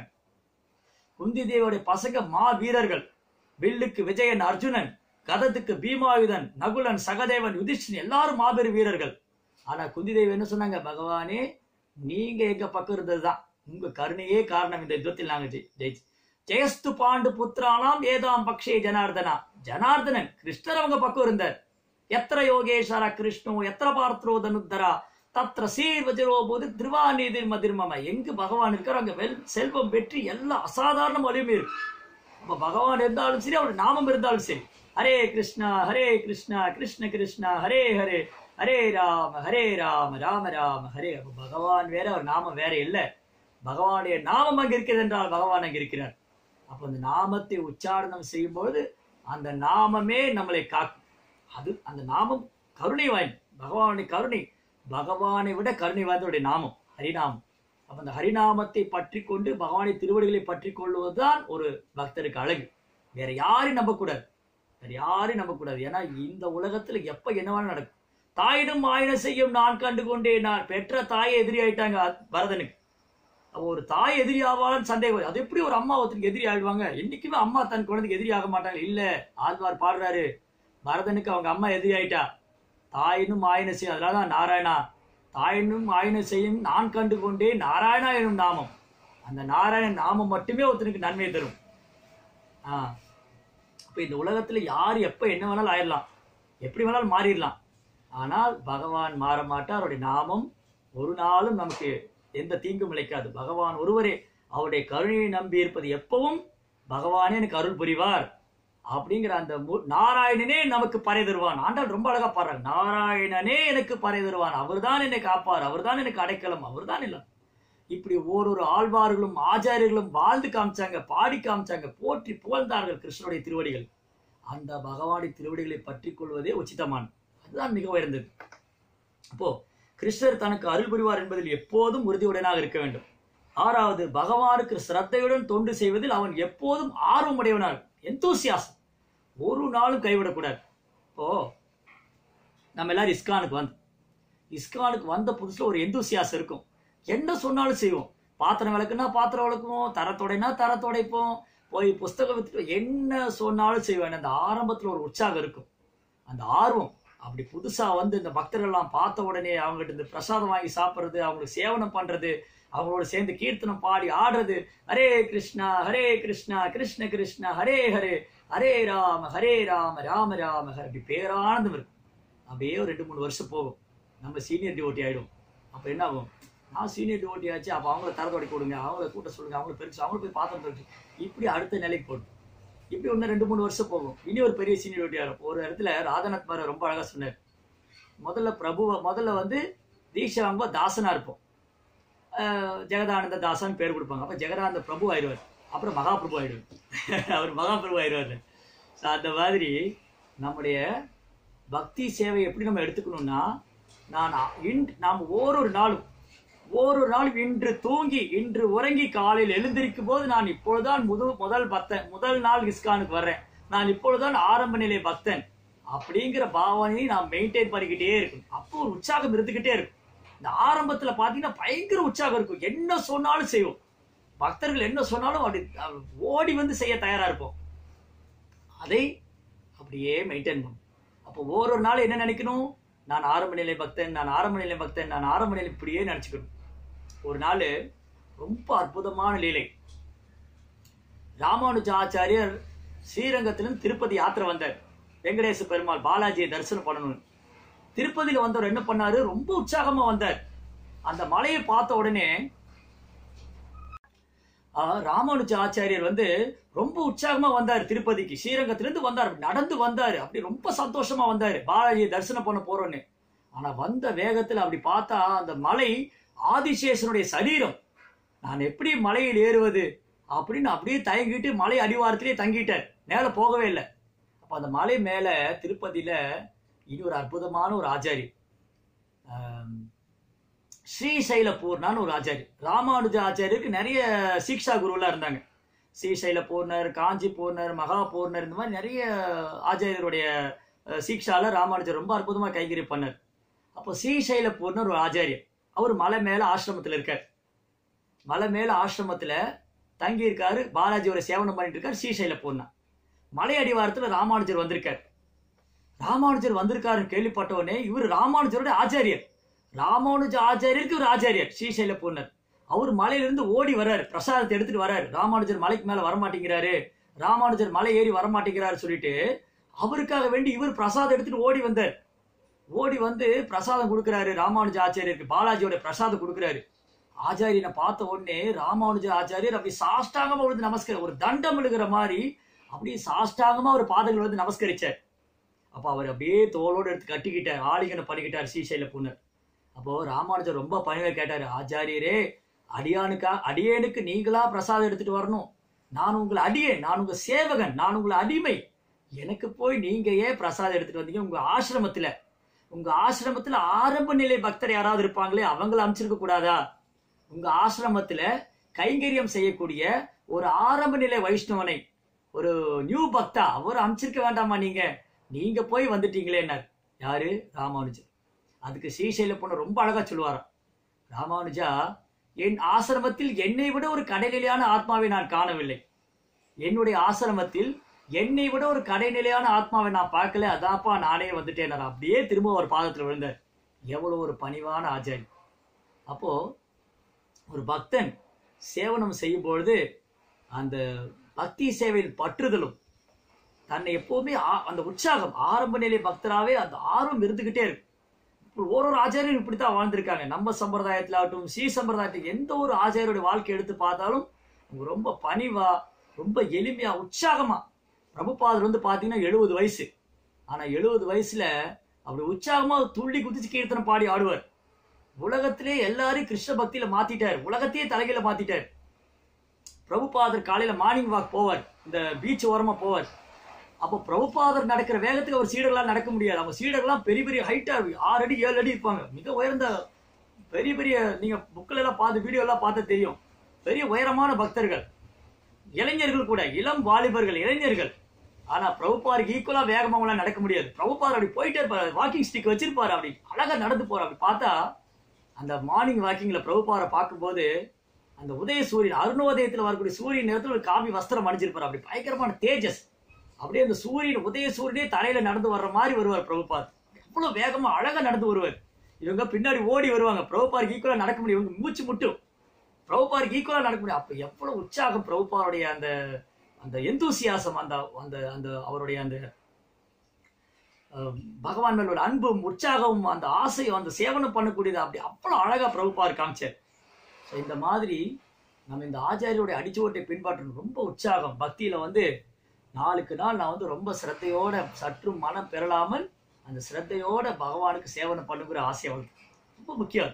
குந்தி தேவியோட பசங்க மா வீரர்கள் வில்லுக்கு விஜயன் அர்ஜுனன் கதத்துக்கு பீமாயுதன் நகுலன் சகதேவன் யுதிஷ்டன் எல்லாரும் மாபெரும் வீரர்கள் ஆனா குந்தி தேவி என்ன சொன்னாங்க பகவானே நீங்க எங்க பக்கம் இருந்ததுதான் உங்க கருணையே காரணம் இந்த யுத்தத்தில் நாங்க ஜெயி- ஜெயிச்சு ஜெயஸ்து பாண்டு புத்திரானாம் ஏதாம் பக்ஷே ஜனார்தனா ஜனார்தனன் கிருஷ்ணர் அவங்க பக்கம் இருந்தார் எத்திர யோகேஸ்வர கிருஷ்ணோ எத்திர பார்த்தரோ தனுத்தரா தத்ர சீர்வஜரோ போது திருவாநீதி மதிர்மம எங்கு பகவான் இருக்காரோ அங்க வெல் செல்வம் வெற்றி எல்லாம் அசாதாரண வலிமை இருக்கு அப்ப பகவான் இருந்தாலும் சரி அவருடைய நாமம் இருந்தாலும் சரி ஹரே கிருஷ்ணா ஹரே கிருஷ்ணா கிருஷ்ண கிருஷ்ணா ஹரே ஹரே ஹரே ராம ஹரே ராம ராம ராம ஹரே அப்ப பகவான் வேற அவர் நாமம் வேற இல்ல பகவானுடைய நாமம் அங்க இருக்கிறது என்றால் பகவான் அங்க இருக்கிறார் அப்ப அந்த நாமத்தை உச்சாரணம் செய்யும்போது அந்த நாமமே நம்மளை காக்கும் அது அந்த நாமம் கருணை வாய்ந்த பகவானுடைய கருணை பகவானை விட கருணை வாய்ந்தவருடைய நாமம் ஹரிநாமம் அப்ப அந்த ஹரிநாமத்தை பற்றி கொண்டு பகவானை திருவடிகளை பற்றி கொள்வதுதான் ஒரு பக்தருக்கு அழகு வேற யாரையும் நம்பக்கூடாது வேற யாரையும் நம்பக்கூடாது ஏன்னா இந்த உலகத்துல எப்ப என்ன வேணாலும் நடக்கும் தாயிடம் ஆயின செய்யும் நான் கண்டு கொண்டேன் நான் பெற்ற தாயை எதிரி ஆயிட்டாங்க பரதனுக்கு அப்ப ஒரு தாய் எதிரி ஆவான்னு சந்தேகம் வருது. அது எப்படி ஒரு அம்மா ஒருத்தருக்கு எதிரி ஆயிடுவாங்க என்னைக்குமே அம்மா தன் குழந்தைக்கு எதிரி ஆக மாட்டாங்க இல்ல ஆழ்வார் பாடுறாரு பரதனுக்கு அவங்க அம்மா எதிரி ஆயிட்டா தாயினும் ஆயின செய்யும் அதனாலதான் நாராயணா தாயினும் ஆயின செய்யும் நான் கண்டு கொண்டே நாராயணா எனும் நாமம் அந்த நாராயண நாமம் மட்டுமே ஒருத்தனுக்கு நன்மை தரும் ஆ அப்ப இந்த உலகத்துல யார் எப்ப என்ன வேணாலும் ஆயிடலாம் எப்படி வேணாலும் மாறிடலாம் ஆனால் பகவான் மாற மாட்டார் அவருடைய நாமம் ஒரு நாளும் நமக்கு எந்த தீங்கும் இழைக்காது பகவான் ஒருவரே அவருடைய கருணையை நம்பி இருப்பது எப்பவும் பகவானே எனக்கு அருள் புரிவார் அப்படிங்கிற அந்த மு- நாராயணனே நமக்கு பறை தருவான் ஆண்டாள் ரொம்ப அழகா பாடுறாங்க நாராயணனே எனக்கு பறை தருவான் அவர்தான் என்னை காப்பார் அவர்தான் எனக்கு அடைக்கலம் அவர்தான் இல்லை இப்படி ஓரொரு ஆழ்வார்களும் ஆச்சாரியர்களும் வாழ்ந்து காமிச்சாங்க பாடி காமிச்சாங்க போற்றி புகழ்ந்தார்கள் கிருஷ்ணனுடைய திருவடிகள் அந்த பகவானுடைய திருவடிகளை பற்றி கொள்வதே உச்சிதமானது அதுதான் மிக உயர்ந்தது அப்போ கிருஷ்ணர் தனக்கு அருள் புரிவார் என்பதில் எப்போதும் உறுதியுடனாக இருக்க வேண்டும் ஆறாவது பகவானுக்கு சிரத்தையுடன் தொண்டு செய்வதில் அவன் எப்போதும் ஆர்வமுடையவனாக எந்தூசியாசம் ஒரு நாளும் கைவிடக்கூடாது இப்போ நம்ம எல்லாரும் இஸ்கானுக்கு வந்து இஸ்கானுக்கு வந்த புதுசுல ஒரு எந்தூசியாசம் இருக்கும் என்ன சொன்னாலும் செய்வோம் பாத்திரம் விளக்குனா பாத்திரம் விளக்குவோம் தரத்தோடைனா தரத்தோடைப்போம் போய் புஸ்தகம் வித்துட்டு என்ன சொன்னாலும் செய்வேன் அந்த ஆரம்பத்துல ஒரு உற்சாகம் இருக்கும் அந்த ஆர்வம் அப்படி புதுசா வந்து இந்த பக்தர்கள் எல்லாம் பார்த்த உடனே அவங்ககிட்ட இந்த பிரசாதம் வாங்கி சாப்பிடுறது அவங்களுக்கு சேவனம் பண்றது அவங்களோட சேர்ந்து கீர்த்தனம் பாடி ஆடுறது ஹரே கிருஷ்ணா ஹரே கிருஷ்ணா கிருஷ்ண கிருஷ்ணா ஹரே ஹரே ஹரே ராம ஹரே ராம ராம ராம ஹரே அப்படி பேரானந்தம் இருக்கும் அப்படியே ஒரு ரெண்டு மூணு வருஷம் போகும் நம்ம சீனியர் டிவோட்டி ஆயிடும் அப்ப என்ன ஆகும் நான் சீனியர் டிவோட்டி ஆச்சு அப்ப அவங்கள தரத்தோடி கொடுங்க அவங்கள கூட்ட சொல்லுங்க அவங்கள பெருசு அவங்கள போய் பாத்திரம் பெருசு இப்படி அடுத்த நிலைக்கு போடும் இப்படி ஒன்று ரெண்டு மூணு வருஷம் போகும் இனி ஒரு பெரிய சீனியர் டிவோட்டி ஆகும் ஒரு இடத்துல ராதாநாத் மார ரொம்ப அழகா சொன்னார் முதல்ல பிரபுவை முதல்ல வந்து தீட்சை வாங்கும்போது தாசனா இருப்போம் அஹ், ஜெகதானந்த தாசான்னு பேர் கொடுப்பாங்க அப்ப ஜெகதானந்த பிரபு ஆயிடுவார் அப்புறம் மகாபிரபு ஆயிடுவார் அவர் மகாபிரபு ஆயிடுவார் ஸோ அந்த மாதிரி நம்முடைய பக்தி சேவை எப்படி நம்ம எடுத்துக்கணும்னா நான் இன் நாம் ஓரொரு நாளும் ஓரொரு நாளும் இன்று தூங்கி இன்று உறங்கி காலையில் எழுந்திருக்கும் போது நான் இப்பொழுதுதான் முது முதல் பக்தன் முதல் நாள் இஸ்கானுக்கு வர்றேன் நான் இப்பொழுதுதான் ஆரம்ப நிலை பக்தன் அப்படிங்கிற பாவனையை நாம் மெயின்டைன் பண்ணிக்கிட்டே இருக்கணும் அப்போ ஒரு உற்சாகம் இருந்துகிட்டே இருக்கும் இந்த ஆரம்பத்துல பாத்தீங்கன்னா பயங்கர உற்சாகம் இருக்கும் என்ன சொன்னாலும் செய்வோம் பக்தர்கள் என்ன சொன்னாலும் அப்படி அஹ், ஓடி வந்து செய்ய தயாரா இருப்போம் அதை அப்படியே மெயின்டைன் பண்ணும் அப்போ ஒவ்வொரு நாள் என்ன நினைக்கணும் நான் ஆரம்ப நிலை பக்தன் நான் ஆரம்ப நிலை பக்தன் நான் ஆரம்ப நிலை இப்படியே நினைச்சுக்கணும் ஒரு நாள் ரொம்ப அற்புதமான லீலை ராமானுஜ ஆச்சாரியர் ஸ்ரீரங்கத்திலிருந்து திருப்பதி யாத்திரை வந்தார் வெங்கடேச பெருமாள் பாலாஜியை தரிசனம் பண்ணணும் திருப்பதியில வந்தவர் என்ன பண்ணாரு ரொம்ப உற்சாகமா வந்தார் அந்த மலையை பார்த்த உடனே ஆ, ராமானுஜ ஆச்சாரியர் வந்து ரொம்ப உற்சாகமா வந்தார் திருப்பதிக்கு ஸ்ரீரங்கத்திலிருந்து வந்தார் நடந்து வந்தாரு அப்படி ரொம்ப சந்தோஷமா வந்தாரு பாலாஜியை தரிசனம் பண்ண போறோன்னு ஆனா வந்த வேகத்துல அப்படி பார்த்தா அந்த மலை ஆதிசேஷனுடைய சரீரம் நான் எப்படி மலையில் ஏறுவது அப்படின்னு அப்படியே தயங்கிட்டு மலை அடிவாரத்திலே தங்கிட்டார் மேல போகவே இல்லை அப்ப அந்த மலை மேல திருப்பதியில இனி ஒரு அற்புதமான ஒரு ஆச்சாரி ஆம், ஸ்ரீசைல பூர்ணான்னு ஒரு ஆச்சாரி ராமானுஜ ஆச்சாரியருக்கு நிறைய சீக்ஷா குருவெல்லாம் இருந்தாங்க ஸ்ரீசைல பூர்ணர் காஞ்சி பூர்ணர் மகா பூர்ணர் இந்த மாதிரி நிறைய ஆச்சாரியருடைய அஹ், சீக்ஷால ராமானுஜர் ரொம்ப அற்புதமா கைகறி பண்ணார் அப்போ ஸ்ரீசைல பூர்ணர் ஒரு ஆச்சாரியர் அவர் மலை மேல ஆசிரமத்துல இருக்கார் மலை மேல ஆசிரமத்துல தங்கி இருக்காரு பாலாஜியோட சேவனம் பண்ணிட்டு இருக்காரு ஸ்ரீசைல பூர்ணா மலை அடிவாரத்துல ராமானுஜர் வந்திருக்கார் ராமானுஜர் வந்திருக்காருன்னு கேள்விப்பட்ட உடனே இவர் ராமானுஜரோட ஆச்சாரியர் ராமானுஜ ஆச்சாரியருக்கு ஒரு ஆச்சாரியர் ஸ்ரீசைல பூர்ணர் அவர் மலையிலிருந்து ஓடி வர்றாரு பிரசாதத்தை எடுத்துட்டு வர்றாரு ராமானுஜர் மலைக்கு மேல வரமாட்டேங்கிறாரு ராமானுஜர் மலை ஏறி வரமாட்டேங்கிறாரு சொல்லிட்டு அவருக்காக வேண்டி இவர் பிரசாதம் எடுத்துட்டு ஓடி வந்தார் ஓடி வந்து பிரசாதம் கொடுக்குறாரு ராமானுஜ ஆச்சாரியருக்கு பாலாஜியோட பிரசாதம் கொடுக்குறாரு ஆச்சாரியனை பார்த்த உடனே ராமானுஜ ஆச்சாரியர் அப்படி சாஷ்டாங்கமா விழுந்து நமஸ்காரம் ஒரு தண்டம் விழுகிற மாதிரி அப்படியே சாஷ்டாங்கமா ஒரு பாதங்கள் வந்து நமஸ்கரிச்சார் அப்ப அவர் அப்படியே தோளோட எடுத்து கட்டிக்கிட்டார் ஆலிங்கனை பண்ணிக்கிட்டார் ஸ்ரீசைல புன்னர் அப்போ ராமானுஜர் ரொம்ப பணிவை கேட்டாரு ஆச்சாரியரே அடியானுக்கா அடியேனுக்கு நீங்களா பிரசாதம் எடுத்துட்டு வரணும் நான் உங்களை அடியேன் நான் உங்க சேவகன் நான் உங்களை அடிமை எனக்கு போய் நீங்க ஏன் பிரசாதம் எடுத்துட்டு வந்தீங்க உங்க ஆசிரமத்துல உங்க ஆசிரமத்துல ஆரம்ப நிலை பக்தர் யாராவது இருப்பாங்களே அவங்கள அமைச்சிருக்க கூடாதா உங்க ஆசிரமத்துல கைங்கரியம் செய்யக்கூடிய ஒரு ஆரம்ப நிலை வைஷ்ணவனை ஒரு நியூ பக்தா அவர் அமைச்சிருக்க வேண்டாமா நீங்க நீங்க போய் வந்துட்டீங்களேன்னார் யாரு ராமானுஜர் அதுக்கு ஸ்ரீசைல பொண்ணு ரொம்ப அழகா சொல்லுவாராம் ராமானுஜா என் ஆசிரமத்தில் என்னை விட ஒரு கடைநிலையான ஆத்மாவை நான் காணவில்லை என்னுடைய ஆசிரமத்தில் என்னை விட ஒரு கடைநிலையான ஆத்மாவை நான் பார்க்கல அதான்ப்பா நானே வந்துட்டேன் அப்படியே திரும்ப ஒரு பாதத்துல விழுந்தார் எவ்வளவு ஒரு பணிவான ஆச்சாரி அப்போ ஒரு பக்தன் சேவனம் செய்யும் பொழுது அந்த பக்தி சேவையில் பற்றுதலும் தன்னை எப்பவுமே ஆ- அந்த உற்சாகம் ஆரம்ப நிலை பக்தராவே அந்த ஆர்வம் இருந்துகிட்டே இருக்கு இப்ப ஒரு ஒரு ஆச்சாரியரும் இப்படித்தான் வாழ்ந்திருக்காங்க நம்ம சம்பிரதாயத்துல ஆகட்டும் ஸ்ரீ சம்பிரதாயத்துக்கு எந்த ஒரு ஆச்சாரியோட வாழ்க்கை எடுத்து பார்த்தாலும் அவங்க ரொம்ப பணிவா ரொம்ப எளிமையா உற்சாகமா பிரபுபாதர் வந்து பாத்தீங்கன்னா எழுபது வயசு ஆனா எழுபது வயசுல அப்படி உற்சாகமா துள்ளி குதிச்சு கீர்த்தனம் பாடி ஆடுவார் உலகத்திலே எல்லாரையும் கிருஷ்ண பக்தியில மாத்திட்டார் உலகத்தையே தலைகையில மாத்திட்டார் பிரபுபாதர் காலையில மார்னிங் வாக் போவார் இந்த பீச் ஓரமா போவார் அப்போ பிரபுபாதர் நடக்கிற வேகத்துக்கு அவர் சீடர்களால் நடக்க முடியாது அவங்க சீடர்கள்லாம் பெரிய பெரிய ஹைட்டா ஆறு அடி ஏழு அடி இருப்பாங்க மிக உயர்ந்த பெரிய பெரிய நீங்க புக்கில் எல்லாம் பார்த்து வீடியோ எல்லாம் பார்த்தா தெரியும் பெரிய உயரமான பக்தர்கள் இளைஞர்கள் கூட இளம் வாலிபர்கள் இளைஞர்கள் ஆனா பிரபுபாருக்கு ஈக்குவலா வேகமா அவங்களால நடக்க முடியாது பிரபுபார் அப்படி போயிட்டே இருப்பாரு வாக்கிங் ஸ்டிக் வச்சிருப்பாரு அப்படி அழகா நடந்து போற அப்படி பார்த்தா அந்த மார்னிங் வாக்கிங்ல பிரபுபாரை பார்க்கும்போது அந்த உதய சூரியன் அருணோதயத்துல வரக்கூடிய சூரியன் நேரத்துல ஒரு காவி வஸ்திரம் அணிஞ்சிருப்பாரு அப்படி பயங்கரமான தேஜஸ் அப்படியே அந்த சூரியன் உதய சூரியனே தரையில நடந்து வர்ற மாதிரி வருவார் பிரபுபாத் எவ்வளவு வேகமா அழகா நடந்து வருவார் இவங்க பின்னாடி ஓடி வருவாங்க பிரபுபாருக்கு ஈக்குவலா நடக்க முடியும் இவங்க மூச்சு முட்டும் பிரபுபாருக்கு ஈக்குவலா நடக்க முடியும் அப்ப எவ்வளவு உற்சாகம் பிரபுபாருடைய அந்த அந்த எந்தூசியாசம் அந்த அந்த அந்த அவருடைய அந்த அஹ், பகவான் மேல ஒரு அன்பும் உற்சாகமும் அந்த ஆசையும் அந்த சேவனம் பண்ணக்கூடியது அப்படி அவ்வளவு அழகா பிரபுபார் காமிச்சார் ஸோ இந்த மாதிரி நம்ம இந்த ஆச்சாரியோடைய அடிச்சுவட்டை பின்பற்றணும் ரொம்ப உற்சாகம் பக்தியில வந்து நாளுக்கு நாள் நான் வந்து ரொம்ப சிரத்தையோட சற்றும் மனம் பெறலாமல் அந்த சிரத்தையோட பகவானுக்கு சேவனம் பண்ணுங்கிற ஆசை அவளுக்கு ரொம்ப முக்கியம்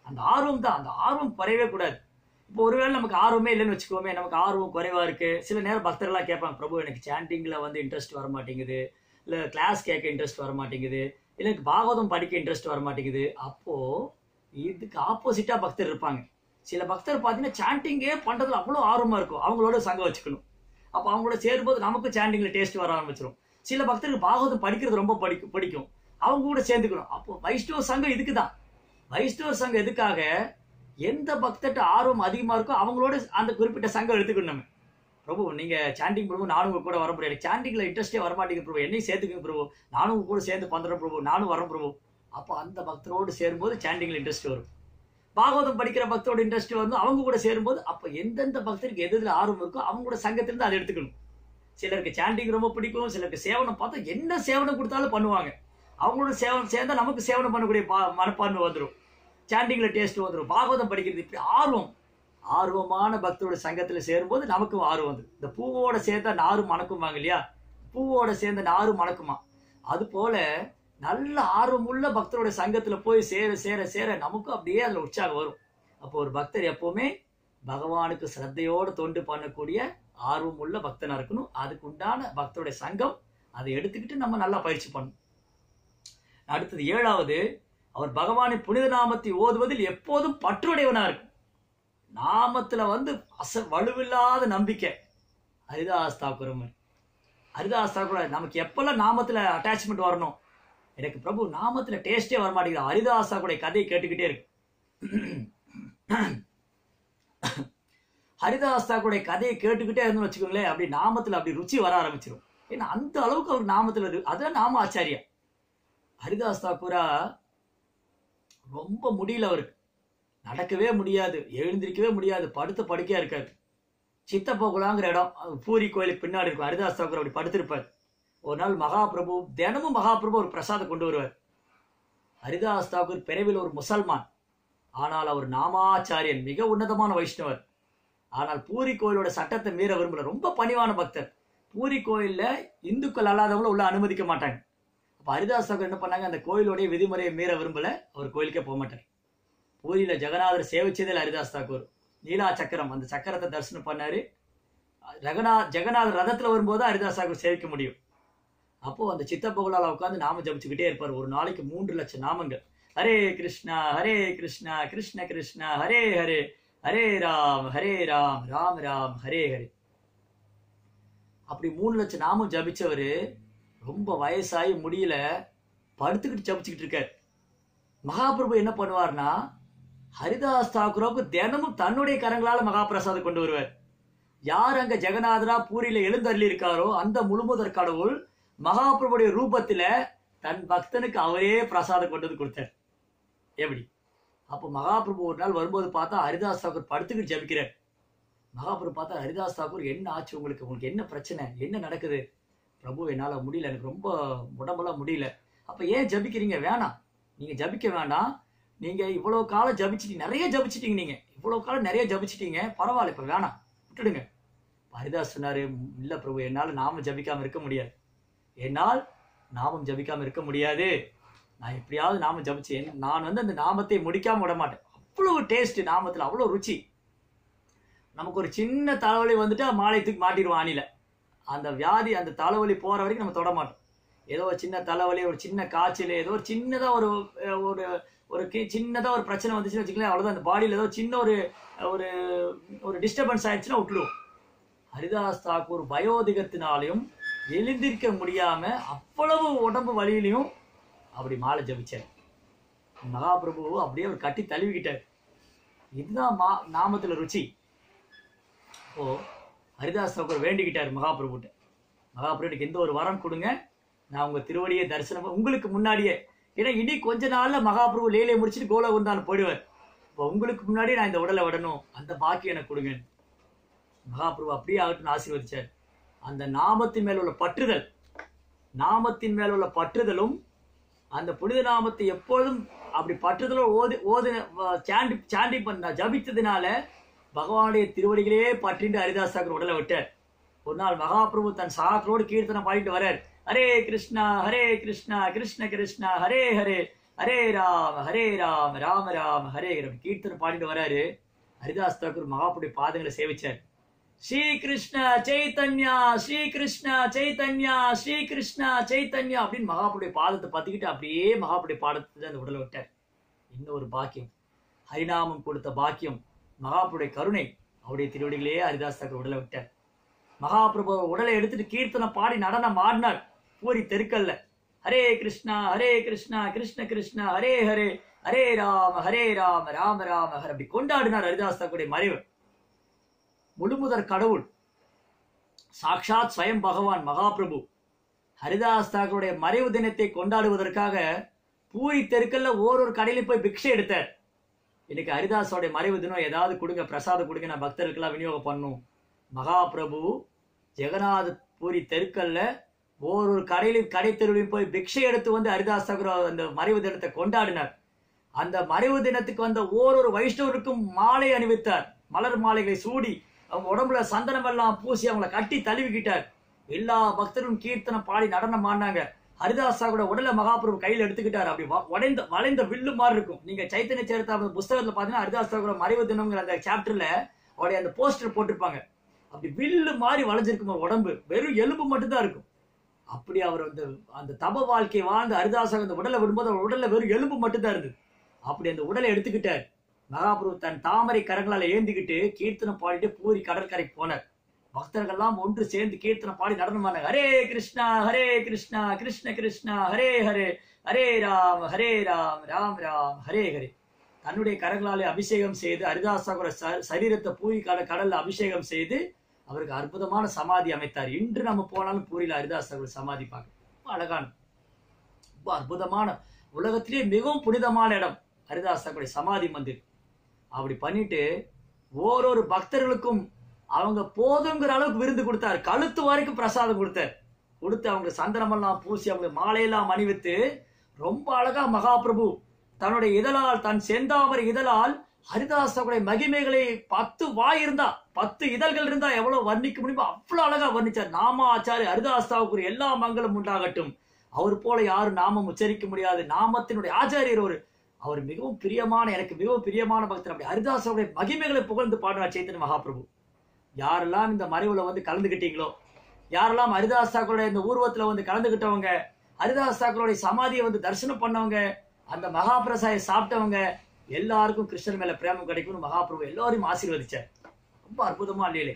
அந்த ஆர்வம் தான் அந்த ஆர்வம் குறையவே கூடாது இப்போ ஒருவேளை நமக்கு ஆர்வமே இல்லைன்னு வச்சுக்கோமே நமக்கு ஆர்வம் குறைவா இருக்கு சில நேரம் பக்தர்கள்லாம் கேட்பாங்க பிரபு எனக்கு சாண்டிங்ல வந்து இன்ட்ரெஸ்ட் வர மாட்டேங்குது இல்ல கிளாஸ் கேட்க இன்ட்ரெஸ்ட் வர மாட்டேங்குது இல்ல எனக்கு பாகவதம் படிக்க இன்ட்ரெஸ்ட் வர மாட்டேங்குது அப்போ இதுக்கு ஆப்போசிட்டா பக்தர் இருப்பாங்க சில பக்தர் பார்த்தீங்கன்னா சாண்டிங்கே பண்றதுல அவ்வளோ ஆர்வமா இருக்கும் அவங்களோட சங்கம் வச்சுக்கணும் அப்போ அவங்களோட சேரும்போது நமக்கும் சாண்டிங்ல டேஸ்ட் வர ஆரம்பிச்சிடும் சில பக்தருக்கு பாகவதம் படிக்கிறது ரொம்ப படிக்கும் பிடிக்கும் அவங்க கூட சேர்ந்துக்கணும் அப்போ வைஷ்ணவ சங்கம் இதுக்கு தான் வைஷ்ணவ சங்கம் எதுக்காக எந்த பக்தர்கிட்ட ஆர்வம் அதிகமா இருக்கோ அவங்களோட அந்த குறிப்பிட்ட சங்கம் எடுத்துக்கணும் நம்ம பிரபு நீங்க சாண்டிங் பிரபு நானும் உங்க கூட வர முடியாது சாண்டிங்ல இன்ட்ரெஸ்டே வர மாட்டேங்குது பிரபு என்னையும் சேர்த்துக்குங்க பிரபு நானும் உங்க கூட சேர்ந்து பண்றேன் பிரபு நானும் வரேன் பிரபு அப்போ அந்த பக்தரோடு சேரும்போது சாண்டிங்ல இன்ட்ரெஸ்ட் வரும் பாகவதம் படிக்கிற பக்தரோட இன்ட்ரெஸ்ட் வந்து அவங்க கூட சேரும்போது அப்போ எந்தெந்த பக்தருக்கு எது எதுல ஆர்வம் இருக்கோ அவங்களோட சங்கத்திலிருந்து அதை எடுத்துக்கணும் சிலருக்கு சாண்டிங் ரொம்ப பிடிக்கும் சிலருக்கு சேவனம் பார்த்தா என்ன சேவனம் கொடுத்தாலும் பண்ணுவாங்க அவங்களோட சேவனம் சேர்ந்தா நமக்கு சேவனம் பண்ணக்கூடிய பா- மனப்பான்மை வந்துடும் சாண்டிங்ல டேஸ்ட் வந்துடும் பாகவதம் படிக்கிறது இப்படி ஆர்வம் ஆர்வமான பக்தரோட சங்கத்துல சேரும்போது நமக்கும் ஆர்வம் வந்து இந்த பூவோட சேர்ந்தா நாறு மணக்குமாங்க இல்லையா பூவோட சேர்ந்த நாறு மணக்குமா அது போல நல்ல ஆர்வமுள்ள பக்தரோட சங்கத்துல போய் சேர சேர சேர நமக்கும் அப்படியே அதுல உற்சாகம் வரும் அப்போ ஒரு பக்தர் எப்பவுமே பகவானுக்கு சிரத்தையோடு தொண்டு பண்ணக்கூடிய ஆர்வம் உள்ள பக்தனா இருக்கணும் அதுக்கு உண்டான பக்தருடைய சங்கம் அதை எடுத்துக்கிட்டு நம்ம நல்லா பயிற்சி பண்ணணும் அடுத்தது ஏழாவது அவர் பகவானின் புனித நாமத்தை ஓதுவதில் எப்போதும் பற்றுடையவனா இருக்கும் நாமத்துல வந்து அச வலுவில்லாத நம்பிக்கை ஹரிதாஸ் தாக்குற மாதிரி ஹரிதாஸ் தாக்கூர் நமக்கு எப்பெல்லாம் நாமத்துல அட்டாச்மெண்ட் வரணும் எனக்கு பிரபு நாமத்துல டேஸ்டே வர மாட்டேங்குது ஹரிதாஸ் தாக்குடைய கதையை கேட்டுக்கிட்டே இருக்கு ஹரிதாஸ் தாக்குடைய கதையை கேட்டுக்கிட்டே இருந்தோம்னு வச்சுக்கோங்களேன் அப்படி நாமத்துல அப்படி ருச்சி வர ஆரம்பிச்சிடும் ஏன்னா அந்த அளவுக்கு அவர் நாமத்துல இருக்கு அதான் நாம ஆச்சாரியா ஹரிதாஸ் தாக்கூரா ரொம்ப முடியல அவருக்கு நடக்கவே முடியாது எழுந்திருக்கவே முடியாது படுத்த படுக்கையா இருக்காரு சித்தப்போகுலாங்கிற இடம் அது பூரி கோயிலுக்கு பின்னாடி இருக்கும் ஹரிதாஸ் தாக்கூர் அப்படி படுத்திருப்பார் ஒரு நாள் மகாபிரபு தினமும் மகாபிரபு ஒரு பிரசாதம் கொண்டு வருவார் ஹரிதாஸ் தாக்கூர் பிறவில் ஒரு முசல்மான் ஆனால் அவர் நாமாச்சாரியன் மிக உன்னதமான வைஷ்ணவர் ஆனால் பூரி கோயிலோட சட்டத்தை மீற விரும்பல ரொம்ப பணிவான பக்தர் பூரி கோயில்ல இந்துக்கள் அல்லாதவங்கள உள்ள அனுமதிக்க மாட்டாங்க அப்ப ஹரிதாஸ் தாக்கூர் என்ன பண்ணாங்க அந்த கோயிலுடைய விதிமுறையை மீற விரும்பல அவர் கோயிலுக்கே போக மாட்டார் பூரியில ஜெகநாதர் சேவிச்சதில் ஹரிதாஸ் தாக்கூர் நீலா சக்கரம் அந்த சக்கரத்தை தரிசனம் பண்ணாரு ஜெகநா ஜெகநாதர் ரதத்துல வரும்போது ஹரிதாஸ் தாக்கூர் சேவிக்க முடியும் அப்போ அந்த சித்தப்பகுலால உட்காந்து நாம ஜபிச்சுக்கிட்டே இருப்பார் ஒரு நாளைக்கு மூன்று லட்சம் நாமங்கள் ஹரே கிருஷ்ணா ஹரே கிருஷ்ணா கிருஷ்ண கிருஷ்ணா ஹரே ஹரே ஹரே ராம் ஹரே ராம் ராம் ராம் ஹரே ஹரே அப்படி மூணு லட்சம் நாமம் ஜபிச்சவரு ரொம்ப வயசாகி முடியல படுத்துக்கிட்டு ஜபிச்சுக்கிட்டு இருக்காரு மகாபிரபு என்ன பண்ணுவார்னா ஹரிதாஸ் தாக்கூருக்கு தினமும் தன்னுடைய கரங்களால மகாபிரசாதம் கொண்டு வருவார் யார் அங்க ஜெகநாதரா பூரியில எழுந்தருளி இருக்காரோ அந்த முழுமுதற் கடவுள் மகாபிரபுடைய ரூபத்துல தன் பக்தனுக்கு அவரே பிரசாதம் கொண்டு வந்து கொடுத்தார் எப்படி அப்போ மகாபிரபு ஒரு நாள் வரும்போது பார்த்தா ஹரிதாஸ் தாக்கூர் படுத்துக்கிட்டு ஜபிக்கிறார் மகாபிரபு பார்த்தா ஹரிதாஸ் தாக்கூர் என்ன ஆச்சு உங்களுக்கு உங்களுக்கு என்ன பிரச்சனை என்ன நடக்குது பிரபு என்னால முடியல எனக்கு ரொம்ப உடம்பெல்லாம் முடியல அப்ப ஏன் ஜபிக்கிறீங்க வேணாம் நீங்க ஜபிக்க வேண்டாம் நீங்க இவ்வளவு காலம் ஜபிச்சிட்டீங்க நிறைய ஜபிச்சிட்டீங்க நீங்க இவ்வளவு காலம் நிறைய ஜபிச்சிட்டீங்க பரவாயில்ல இப்ப வேணாம் விட்டுடுங்க ஹரிதாஸ் சொன்னாரு இல்ல பிரபு என்னால நாம ஜபிக்காம இருக்க முடியாது என்னால் நாமம் ஜபிக்காம இருக்க முடியாது நான் எப்படியாவது நாமம் ஜபிச்சேன் நான் வந்து அந்த நாமத்தை முடிக்காம விட மாட்டேன் அவ்வளவு டேஸ்ட் நாமத்துல அவ்வளவு ருச்சி நமக்கு ஒரு சின்ன தலைவலி வந்துட்டு மாலை தூக்கி மாட்டிடுவோம் ஆணில அந்த வியாதி அந்த தலைவலி போற வரைக்கும் நம்ம தொட மாட்டோம் ஏதோ ஒரு சின்ன தலைவலி ஒரு சின்ன காய்ச்சல் ஏதோ ஒரு சின்னதா ஒரு அஹ், ஒரு ஒரு கி- சின்னதா ஒரு பிரச்சனை வந்துச்சுன்னு வச்சுக்கலாம் அவ்வளவுதான் அந்த பாடியில ஏதோ சின்ன ஒரு ஒரு ஒரு டிஸ்டர்பன்ஸ் ஆயிடுச்சுன்னா விட்டுடுவோம் ஹரிதாஸ் தாக்கூர் வயோதிகத்தினாலையும் எழுந்திருக்க முடியாம அவ்வளவு உடம்பு வலியிலையும் அப்படி மாலை ஜபிச்சார் மகாபிரபு அப்படியே ஒரு கட்டி தழுவிக்கிட்டார் இதுதான் மா நாமத்துல ருச்சி அப்போ ஹரிதாஸ் தாக்கூர் வேண்டிக்கிட்டார் மகாபிரபுட்ட மகாபிரபு எனக்கு எந்த ஒரு வரம் கொடுங்க நான் உங்க திருவடியை தரிசனம் ப- உங்களுக்கு முன்னாடியே ஏன்னா இனி கொஞ்ச நாள்ல மகாபிரபு லீலையை முடிச்சுட்டு கோலகுந்தான போயிடுவார் இப்போ உங்களுக்கு முன்னாடி நான் இந்த உடலை விடணும் அந்த பாக்கியம் எனக்கு கொடுங்க மகாபிரபு அப்படியே ஆகட்டும் ஆசீர்வதிச்சார் அந்த நாமத்தின் மேல் உள்ள பற்றுதல் நாமத்தின் மேல் உள்ள பற்றுதலும் அந்த புனித நாமத்தை எப்பொழுதும் அப்படி பற்றுதலோடு ஓதி ஓது சாண்டி சாண்டி பண்ண ஜபித்ததுனால பகவானுடைய திருவடிகளே பற்றிண்டு ஹரிதாஸ் தாக்கூர் உடலை விட்டார் ஒரு நாள் மகாபிரபு தன் சாக்களோடு கீர்த்தனை பாடிட்டு வரார் ஹரே கிருஷ்ணா ஹரே கிருஷ்ணா கிருஷ்ண கிருஷ்ணா ஹரே ஹரே ஹரே ராம ஹரே ராம ராம ராம ஹரே ராம கீர்த்தனை பாடிட்டு வராரு ஹரிதாஸ் தாக்கூர் மகாபுடைய பாதங்களை சேவிச்சார் ஸ்ரீ கிருஷ்ண சைத்தன்யா ஸ்ரீ கிருஷ்ண சைத்தன்யா ஸ்ரீ கிருஷ்ண சைத்தன்யா அப்படின்னு மகாபுடைய பாதத்தை பார்த்துக்கிட்டு அப்படியே மகாபுடைய பாடத்துல அந்த உடலை விட்டார் இன்னும் ஒரு பாக்கியம் ஹரிநாமம் கொடுத்த பாக்கியம் மகாபுடைய கருணை அவருடைய திருவடிகளே ஹரிதாஸ் தாக்கூர் உடலை விட்டார் மகாபிரபு உடலை எடுத்துட்டு கீர்த்தனை பாடி நடனம் ஆடினார் பூரி தெருக்கல்ல ஹரே கிருஷ்ணா ஹரே கிருஷ்ணா கிருஷ்ண கிருஷ்ணா ஹரே ஹரே ஹரே ராம ஹரே ராம ராம ராம ஹர அப்படி கொண்டாடினார் ஹரிதாஸ் தாக்குடைய மறைவு முழுமுதற் கடவுள் சாக்ஷாத் ஸ்வயம் பகவான் மகாபிரபு ஹரிதாஸ் தாக்கருடைய மறைவு தினத்தை கொண்டாடுவதற்காக பூரி தெருக்கல்ல ஓரொரு கடையில போய் பிக்ஷை எடுத்தார் இன்னைக்கு ஹரிதாஸோடைய மறைவு தினம் ஏதாவது கொடுங்க பிரசாதம் கொடுங்க நான் பக்தர்களுக்கெல்லாம் விநியோகம் பண்ணும் மகாபிரபு ஜெகநாத பூரி தெருக்கல்ல ஒவ்வொரு கடையிலும் கடை தெருவிலையும் போய் பிக்ஷை எடுத்து வந்து ஹரிதாஸ் தாக்கூர் அந்த மறைவு தினத்தை கொண்டாடினார் அந்த மறைவு தினத்துக்கு வந்த ஓரொரு வைஷ்ணவருக்கும் மாலை அணிவித்தார் மலர் மாலைகளை சூடி அவங்க உடம்புல சந்தனம் எல்லாம் பூசி அவங்கள கட்டி தழுவிக்கிட்டார் எல்லா பக்தரும் கீர்த்தனம் பாடி நடனம் ஆடினாங்க ஹரிதாஸ் தாக்கூட உடலை மகாபிரபு கையில் எடுத்துக்கிட்டார் அப்படி வ- உடைந்த வளைந்த வில்லு மாதிரி இருக்கும் நீங்க சைத்தன்ய சரித்தா புஸ்தகத்துல பாத்தீங்கன்னா ஹரிதாஸ் தாக்கூட மறைவு தினம்ங்கிற அந்த சாப்டர்ல அவருடைய அந்த போஸ்டர் போட்டிருப்பாங்க அப்படி வில்லு மாதிரி வளைஞ்சிருக்கும் அவர் உடம்பு வெறும் எலும்பு மட்டும்தான் இருக்கும் அப்படி அவர் அந்த அந்த தப வாழ்க்கையை வாழ்ந்து ஹரிதாசர் அந்த உடலை விடும்போது அவர் உடல்ல வெறும் எலும்பு மட்டும்தான் இருந்தது அப்படி அந்த உடலை எடுத்துக்கிட்டார் மகாபிரபு தன் தாமரை கரங்களால ஏந்திக்கிட்டு கீர்த்தனம் பாடிட்டு பூரி கடற்கரைக்கு போனார் பக்தர்கள்லாம் ஒன்று சேர்ந்து கீர்த்தனம் பாடி நடனம் ஆனாங்க ஹரே கிருஷ்ணா ஹரே கிருஷ்ணா கிருஷ்ண கிருஷ்ணா ஹரே ஹரே ஹரே ராம் ஹரே ராம் ராம் ராம் ஹரே ஹரே தன்னுடைய கரங்களாலே அபிஷேகம் செய்து ஹரிதாசாகுர சரீரத்தை பூரி கட கடல்ல அபிஷேகம் செய்து அவருக்கு அற்புதமான சமாதி அமைத்தார் இன்று நம்ம போனாலும் பூரியில ஹரிதாசாகுர சமாதி பார்க்க ரொம்ப அழகான ரொம்ப அற்புதமான உலகத்திலே மிகவும் புனிதமான இடம் ஹரிதாசாக்குடைய சமாதி மந்திர் அப்படி பண்ணிட்டு ஓரொரு பக்தர்களுக்கும் அவங்க போதுங்கிற அளவுக்கு விருந்து கொடுத்தார் கழுத்து வரைக்கும் பிரசாதம் கொடுத்தார் கொடுத்து அவங்க சந்தனமெல்லாம் பூசி அவங்க மாலையெல்லாம் அணிவித்து ரொம்ப அழகா மகாபிரபு தன்னுடைய இதழால் தன் செந்தாமரை இதழால் ஹரிதாசனுடைய மகிமைகளை பத்து வாய் இருந்தா பத்து இதழ்கள் இருந்தா எவ்வளவு வர்ணிக்க முடியுமோ அவ்வளவு அழகா வர்ணிச்சார் நாம ஆச்சாரி ஹரிதாஸ்தாவுக்கு எல்லா மங்களும் உண்டாகட்டும் அவர் போல யாரும் நாமம் உச்சரிக்க முடியாது நாமத்தினுடைய ஆச்சாரியர் ஒரு அவர் மிகவும் பிரியமான எனக்கு மிகவும் பிரியமான பக்தர் அப்படி ஹரிதாசனுடைய மகிமைகளை புகழ்ந்து பாடினார் சைத்தன்ய மகாபிரபு யாரெல்லாம் இந்த மறைவுல வந்து கலந்துக்கிட்டீங்களோ யாரெல்லாம் ஹரிதாஸ் தாக்கூருடைய இந்த ஊர்வத்துல வந்து கலந்துக்கிட்டவங்க ஹரிதாஸ் தாக்கூருடைய சமாதியை வந்து தரிசனம் பண்ணவங்க அந்த மகாபிரசாயை சாப்பிட்டவங்க எல்லாருக்கும் கிருஷ்ணர் மேல பிரேமம் கிடைக்கும்னு மகாபிரபு எல்லாரையும் ஆசீர்வதிச்சார் ரொம்ப அற்புதமா லீலை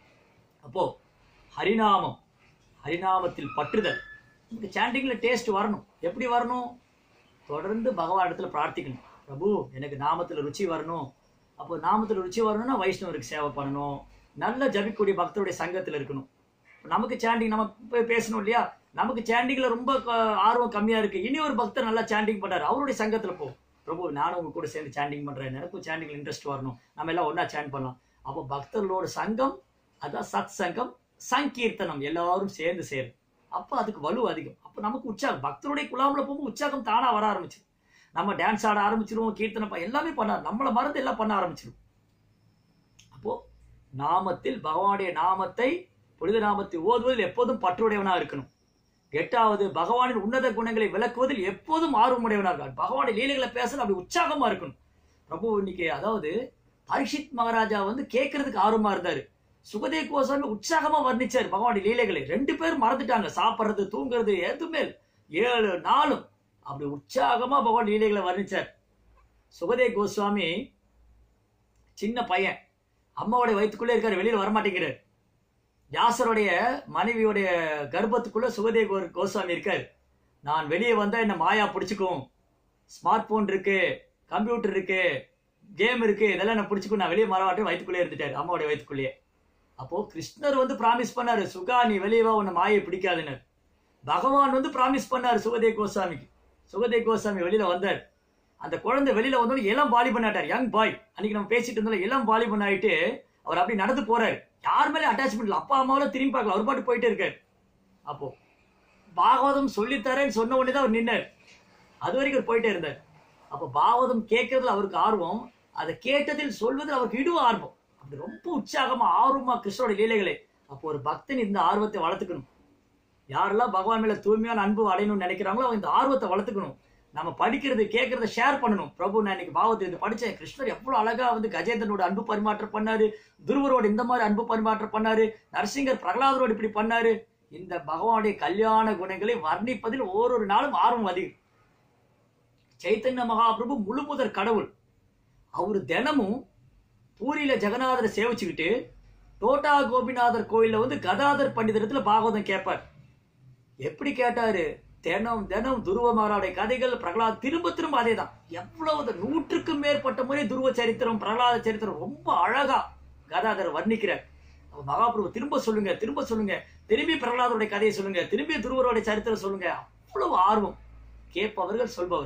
அப்போ ஹரிநாமம் ஹரிநாமத்தில் பற்றுதல் நமக்கு சாண்டிங்ல டேஸ்ட் வரணும் எப்படி வரணும் தொடர்ந்து பகவான் இடத்துல பிரார்த்திக்கணும் பிரபு எனக்கு நாமத்துல ருச்சி வரணும் அப்போ நாமத்துல ருச்சி வரணும்னா வைஷ்ணவருக்கு சேவை பண்ணணும் நல்ல ஜபிக்கூடிய பக்தருடைய சங்கத்துல இருக்கணும் நமக்கு சாண்டிங் நம்ம போய் பேசணும் இல்லையா நமக்கு சாண்டிங்ல ரொம்ப க- ஆர்வம் கம்மியா இருக்கு இனி ஒரு பக்தர் நல்லா சாண்டிங் பண்றாரு அவருடைய சங்கத்துல போ பிரபு நானும் உங்க கூட சேர்ந்து சாண்டிங் பண்றேன் எனக்கும் சாண்டிங்ல இன்ட்ரெஸ்ட் வரணும் நம்ம எல்லாம் ஒண்ணா சாண்ட் பண்ணலாம் அப்போ பக்தர்களோட சங்கம் அதான் சத் சங்கம் சங்கீர்த்தனம் எல்லாரும் சேர்ந்து சேரும் அப்போ அதுக்கு வலு அதிகம் அப்போ நமக்கு உற்சாகம் பக்தருடைய குழாமில் போகும்போது உற்சாகம் தானா வர ஆரம்பிச்சு நம்ம டான்ஸ் ஆட ஆரம்பிச்சிருவோம் கீர்த்தனை ப- எல்லாமே பண்ண நம்மளை மறந்து எல்லாம் பண்ண ஆரம்பிச்சிடும் அப்போ நாமத்தில் பகவானுடைய நாமத்தை புனித நாமத்தை ஓதுவதில் எப்போதும் பற்றுடையவனா இருக்கணும் எட்டாவது பகவானின் உன்னத குணங்களை விளக்குவதில் எப்போதும் ஆர்வமுடையவனா இருக்கான் பகவானுடைய லீலைகளை பேசணும் அப்படி உற்சாகமா இருக்கணும் பிரபு இன்னைக்கு அதாவது பரீட்சித் மகாராஜா வந்து கேட்கறதுக்கு ஆர்வமா இருந்தாரு சுகதேவ் கோசாமி உற்சாகமா வர்ணிச்சார் பகவானுடைய லீலைகளை ரெண்டு பேரும் மறந்துட்டாங்க சாப்பிடுறது தூங்குறது எதுவுமே ஏழு நாளும் அப்படி உற்சாகமா பகவான் லீலைகளை வர்ணிச்சார் சுகதேவ் கோஸ்வாமி சின்ன பையன் அம்மாவுடைய வயித்துக்குள்ளே இருக்காரு வெளியில வரமாட்டேங்கிறார் வியாசருடைய மனைவியுடைய கர்ப்பத்துக்குள்ள சுகதேவ் கோ- கோஸ்வாமி இருக்காரு நான் வெளியே வந்தா என்ன மாயா பிடிச்சுக்கும் ஸ்மார்ட் போன் இருக்கு கம்ப்யூட்டர் இருக்கு கேம் இருக்கு இதெல்லாம் நான் பிடிச்சிக்கும் நான் வெளியே மரவாட்டும் வயித்துக்குள்ளே இருந்துட்டாரு அம்மாவுடைய வயித்துக்குள்ளேயே அப்போ கிருஷ்ணர் வந்து பிராமிஸ் பண்ணாரு சுகா நீ வெளியே வா உன்னை மாயை பிடிக்காதுன்னு பகவான் வந்து பிராமிஸ் பண்ணாரு சுகதேவ் கோஸ்வாமிக்கு சுகதேவ் கோஸ்வாமி வெளியில வந்தார் அந்த குழந்தை வெளியில வந்தோடனே இளம் வாலிபன் ஆட்டார் யங் பாய் அன்னைக்கு நம்ம பேசிட்டு இருந்தோம் இளம் வாலிபன் ஆயிட்டு அவர் அப்படி நடந்து போறாரு யார் மேலே அட்டாச்மெண்ட் இல்லை அப்பா அம்மாவில திரும்பி பார்க்கல அவர் பாட்டு போயிட்டே இருக்காரு அப்போ பாகவதம் சொல்லித்தரேன்னு சொன்ன உடனே தான் அவர் நின்னார் அது வரைக்கும் அவர் போயிட்டே இருந்தார் அப்போ பாகவதம் கேட்கறதுல அவருக்கு ஆர்வம் அதை கேட்டதில் சொல்வதில் அவருக்கு இடுவ ஆர்வம் அப்படி ரொம்ப உற்சாகமா ஆர்வமா கிருஷ்ணோட லீலைகளை அப்போ ஒரு பக்தன் இந்த ஆர்வத்தை வளர்த்துக்கணும் யாரெல்லாம் பகவான் மேல தூய்மையான அன்பு அடையணும்னு நினைக்கிறாங்களோ அவங்க இந்த ஆர்வத்தை வளர்த்துக்கணும் நம்ம படிக்கிறது கேட்கறத ஷேர் பண்ணணும் பிரபு நான் இன்னைக்கு பாவத்தை இது படிச்சேன் கிருஷ்ணர் எவ்வளவு அழகா வந்து கஜேந்திரனோட அன்பு பரிமாற்றம் பண்ணாரு துருவரோட இந்த மாதிரி அன்பு பரிமாற்றம் பண்ணாரு நரசிங்கர் பிரகலாதரோட இப்படி பண்ணாரு இந்த பகவானுடைய கல்யாண குணங்களை வர்ணிப்பதில் ஓரொரு நாளும் ஆர்வம் அதிகம் சைத்தன்ய மகாபிரபு முழுமுதற் கடவுள் அவரு தினமும் பூரியில ஜெகநாதரை சேவிச்சுக்கிட்டு டோட்டா கோபிநாதர் கோயில்ல வந்து கதாதர் பண்டிதரத்துல பாகவதம் கேட்பார் எப்படி கேட்டாரு தினம் தினம் துருவ மகாராவுடைய கதைகள் பிரகலாத் திரும்ப திரும்ப அதே தான் எவ்வளவு நூற்றுக்கும் மேற்பட்ட முறை துருவ சரித்திரம் பிரகலாத சரித்திரம் ரொம்ப அழகா கதாதர் வர்ணிக்கிறார் அப்ப மகாபிரபு திரும்ப சொல்லுங்க திரும்ப சொல்லுங்க திரும்பி பிரகலாதருடைய கதையை சொல்லுங்க திரும்பி துருவருடைய சரித்திரம் சொல்லுங்க அவ்வளவு ஆர்வம் கேட்பவர்கள் சொல்பவர்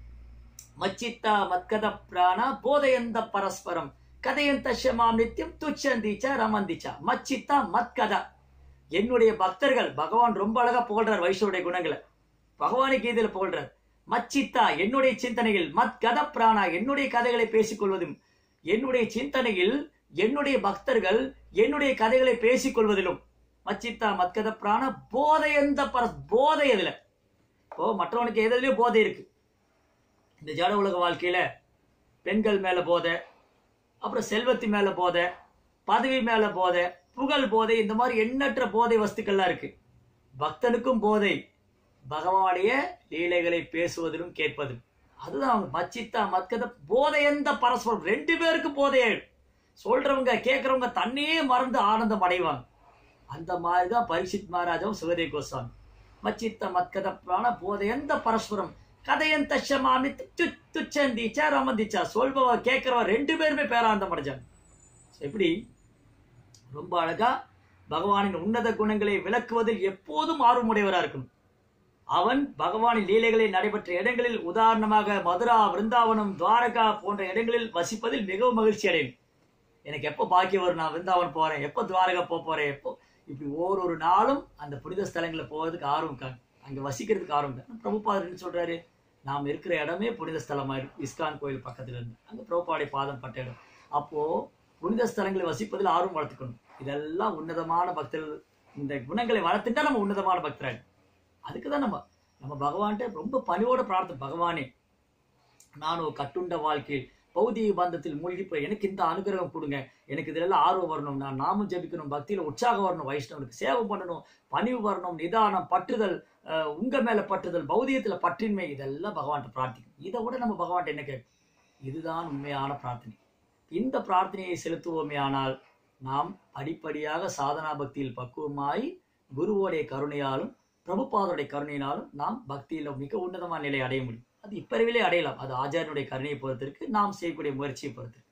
மச்சித்தா மத்கத பிராண போதையந்த பரஸ்பரம் கதையந்த மாம் நித்தியம் துச்சந்திச்ச ரமந்திச்ச மச்சித்தா மத்கத என்னுடைய பக்தர்கள் பகவான் ரொம்ப அழகா புகழ்றார் வைஷ்ணவருடைய குணங்களை பகவானை கீதையில புகழ்றார் மச்சித்தா என்னுடைய சிந்தனையில் மத் கத பிராணா என்னுடைய கதைகளை பேசிக் கொள்வதும் என்னுடைய சிந்தனையில் என்னுடைய பக்தர்கள் என்னுடைய கதைகளை பேசிக் கொள்வதிலும் மச்சித்தா மத்கத பிராண போதையந்த பர போதை எதுல இப்போ மற்றவனுக்கு எதுலயோ போதை இருக்கு இந்த ஜட உலக வாழ்க்கையில பெண்கள் மேல போதை அப்புறம் செல்வத்து மேல போதை பதவி மேல போதை புகழ் போதை இந்த மாதிரி எண்ணற்ற போதை வஸ்துக்கள்லாம் இருக்கு பக்தனுக்கும் போதை பகவானுடைய லீலைகளை பேசுவதிலும் கேட்பதும் அதுதான் அவங்க மச்சித்தா மத்கத போதை எந்த பரஸ்பரம் ரெண்டு பேருக்கும் போதையாயிடும் சொல்றவங்க கேட்கறவங்க தன்னையே மறந்து ஆனந்தம் அடைவாங்க அந்த மாதிரிதான் பரீட்சித் மகாராஜாவும் சுகதேவ் கோஸ்வாமி மச்சித்த மத்கத பிராண போதை எந்த பரஸ்பரம் கதையன் தஷமாமி துச்சந்திச்சா ரமந்திச்சா சொல்பவ கேட்கிறவ ரெண்டு பேருமே பேரானந்தம் அடைஞ்சாங்க எப்படி ரொம்ப அழகா பகவானின் உன்னத குணங்களை விளக்குவதில் எப்போதும் ஆர்வமுடையவரா இருக்கணும் அவன் பகவானின் லீலைகளை நடைபெற்ற இடங்களில் உதாரணமாக மதுரா விருந்தாவனம் துவாரகா போன்ற இடங்களில் வசிப்பதில் மிகவும் மகிழ்ச்சி அடையும் எனக்கு எப்போ பாக்கியம் வரும் நான் விருந்தாவனம் போறேன் எப்போ துவாரகா போக போறேன் எப்போ இப்படி ஓரொரு நாளும் அந்த புனித ஸ்தலங்களில் போகிறதுக்கு ஆர்வம் காணும் அங்க வசிக்கிறதுக்கு ஆர்வம் காணும் பிரபுபாதர் என்ன சொல்றாரு நாம் இருக்கிற இடமே புனித ஸ்தலமாயிடும் இஸ்கான் கோயில் பக்கத்துல இருந்து அங்க பிரபுபாடைய பாதம் பட்ட இடம் அப்போ புனித ஸ்தலங்களில் வசிப்பதில் ஆர்வம் வளர்த்துக்கணும் இதெல்லாம் உன்னதமான பக்தர்கள் இந்த குணங்களை வளர்த்துட்டா நம்ம உன்னதமான பக்தராக அதுக்கு தான் நம்ம நம்ம பகவான்கிட்ட ரொம்ப பணிவோட பிரார்த்தனை பகவானே நான் ஒரு கட்டுண்ட வாழ்க்கையில் பௌதிக பந்தத்தில் மூழ்கி போய் எனக்கு இந்த அனுகிரகம் கொடுங்க எனக்கு இதெல்லாம் ஆர்வம் வரணும் நான் நாமும் ஜெபிக்கணும் பக்தியில உற்சாகம் வரணும் வைஷ்ணவனுக்கு சேவை பண்ணணும் பணிவு வரணும் நிதானம் பற்றுதல் அஹ், உங்க மேல பற்றுதல் பௌதிகத்துல பற்றின்மை இதெல்லாம் பகவான்கிட்ட பிரார்த்திக்கணும் இதை விட நம்ம பகவான்கிட்ட என்ன கேட்கும் இதுதான் உண்மையான பிரார்த்தனை இந்த பிரார்த்தனையை செலுத்துவோமே ஆனால் நாம் படிப்படியாக சாதனா பக்தியில் பக்குவமாய் குருவோடைய கருணையாலும் பிரபுபாதருடைய கருணையினாலும் நாம் பக்தியில மிக உன்னதமான நிலை அடைய முடியும் அது இப்பிறவிலே அடையலாம் அது ஆச்சாரியனுடைய கருணையை பொறுத்திருக்கு நாம் செய்யக்கூடிய முயற்சியை பொறுத்திருக்கு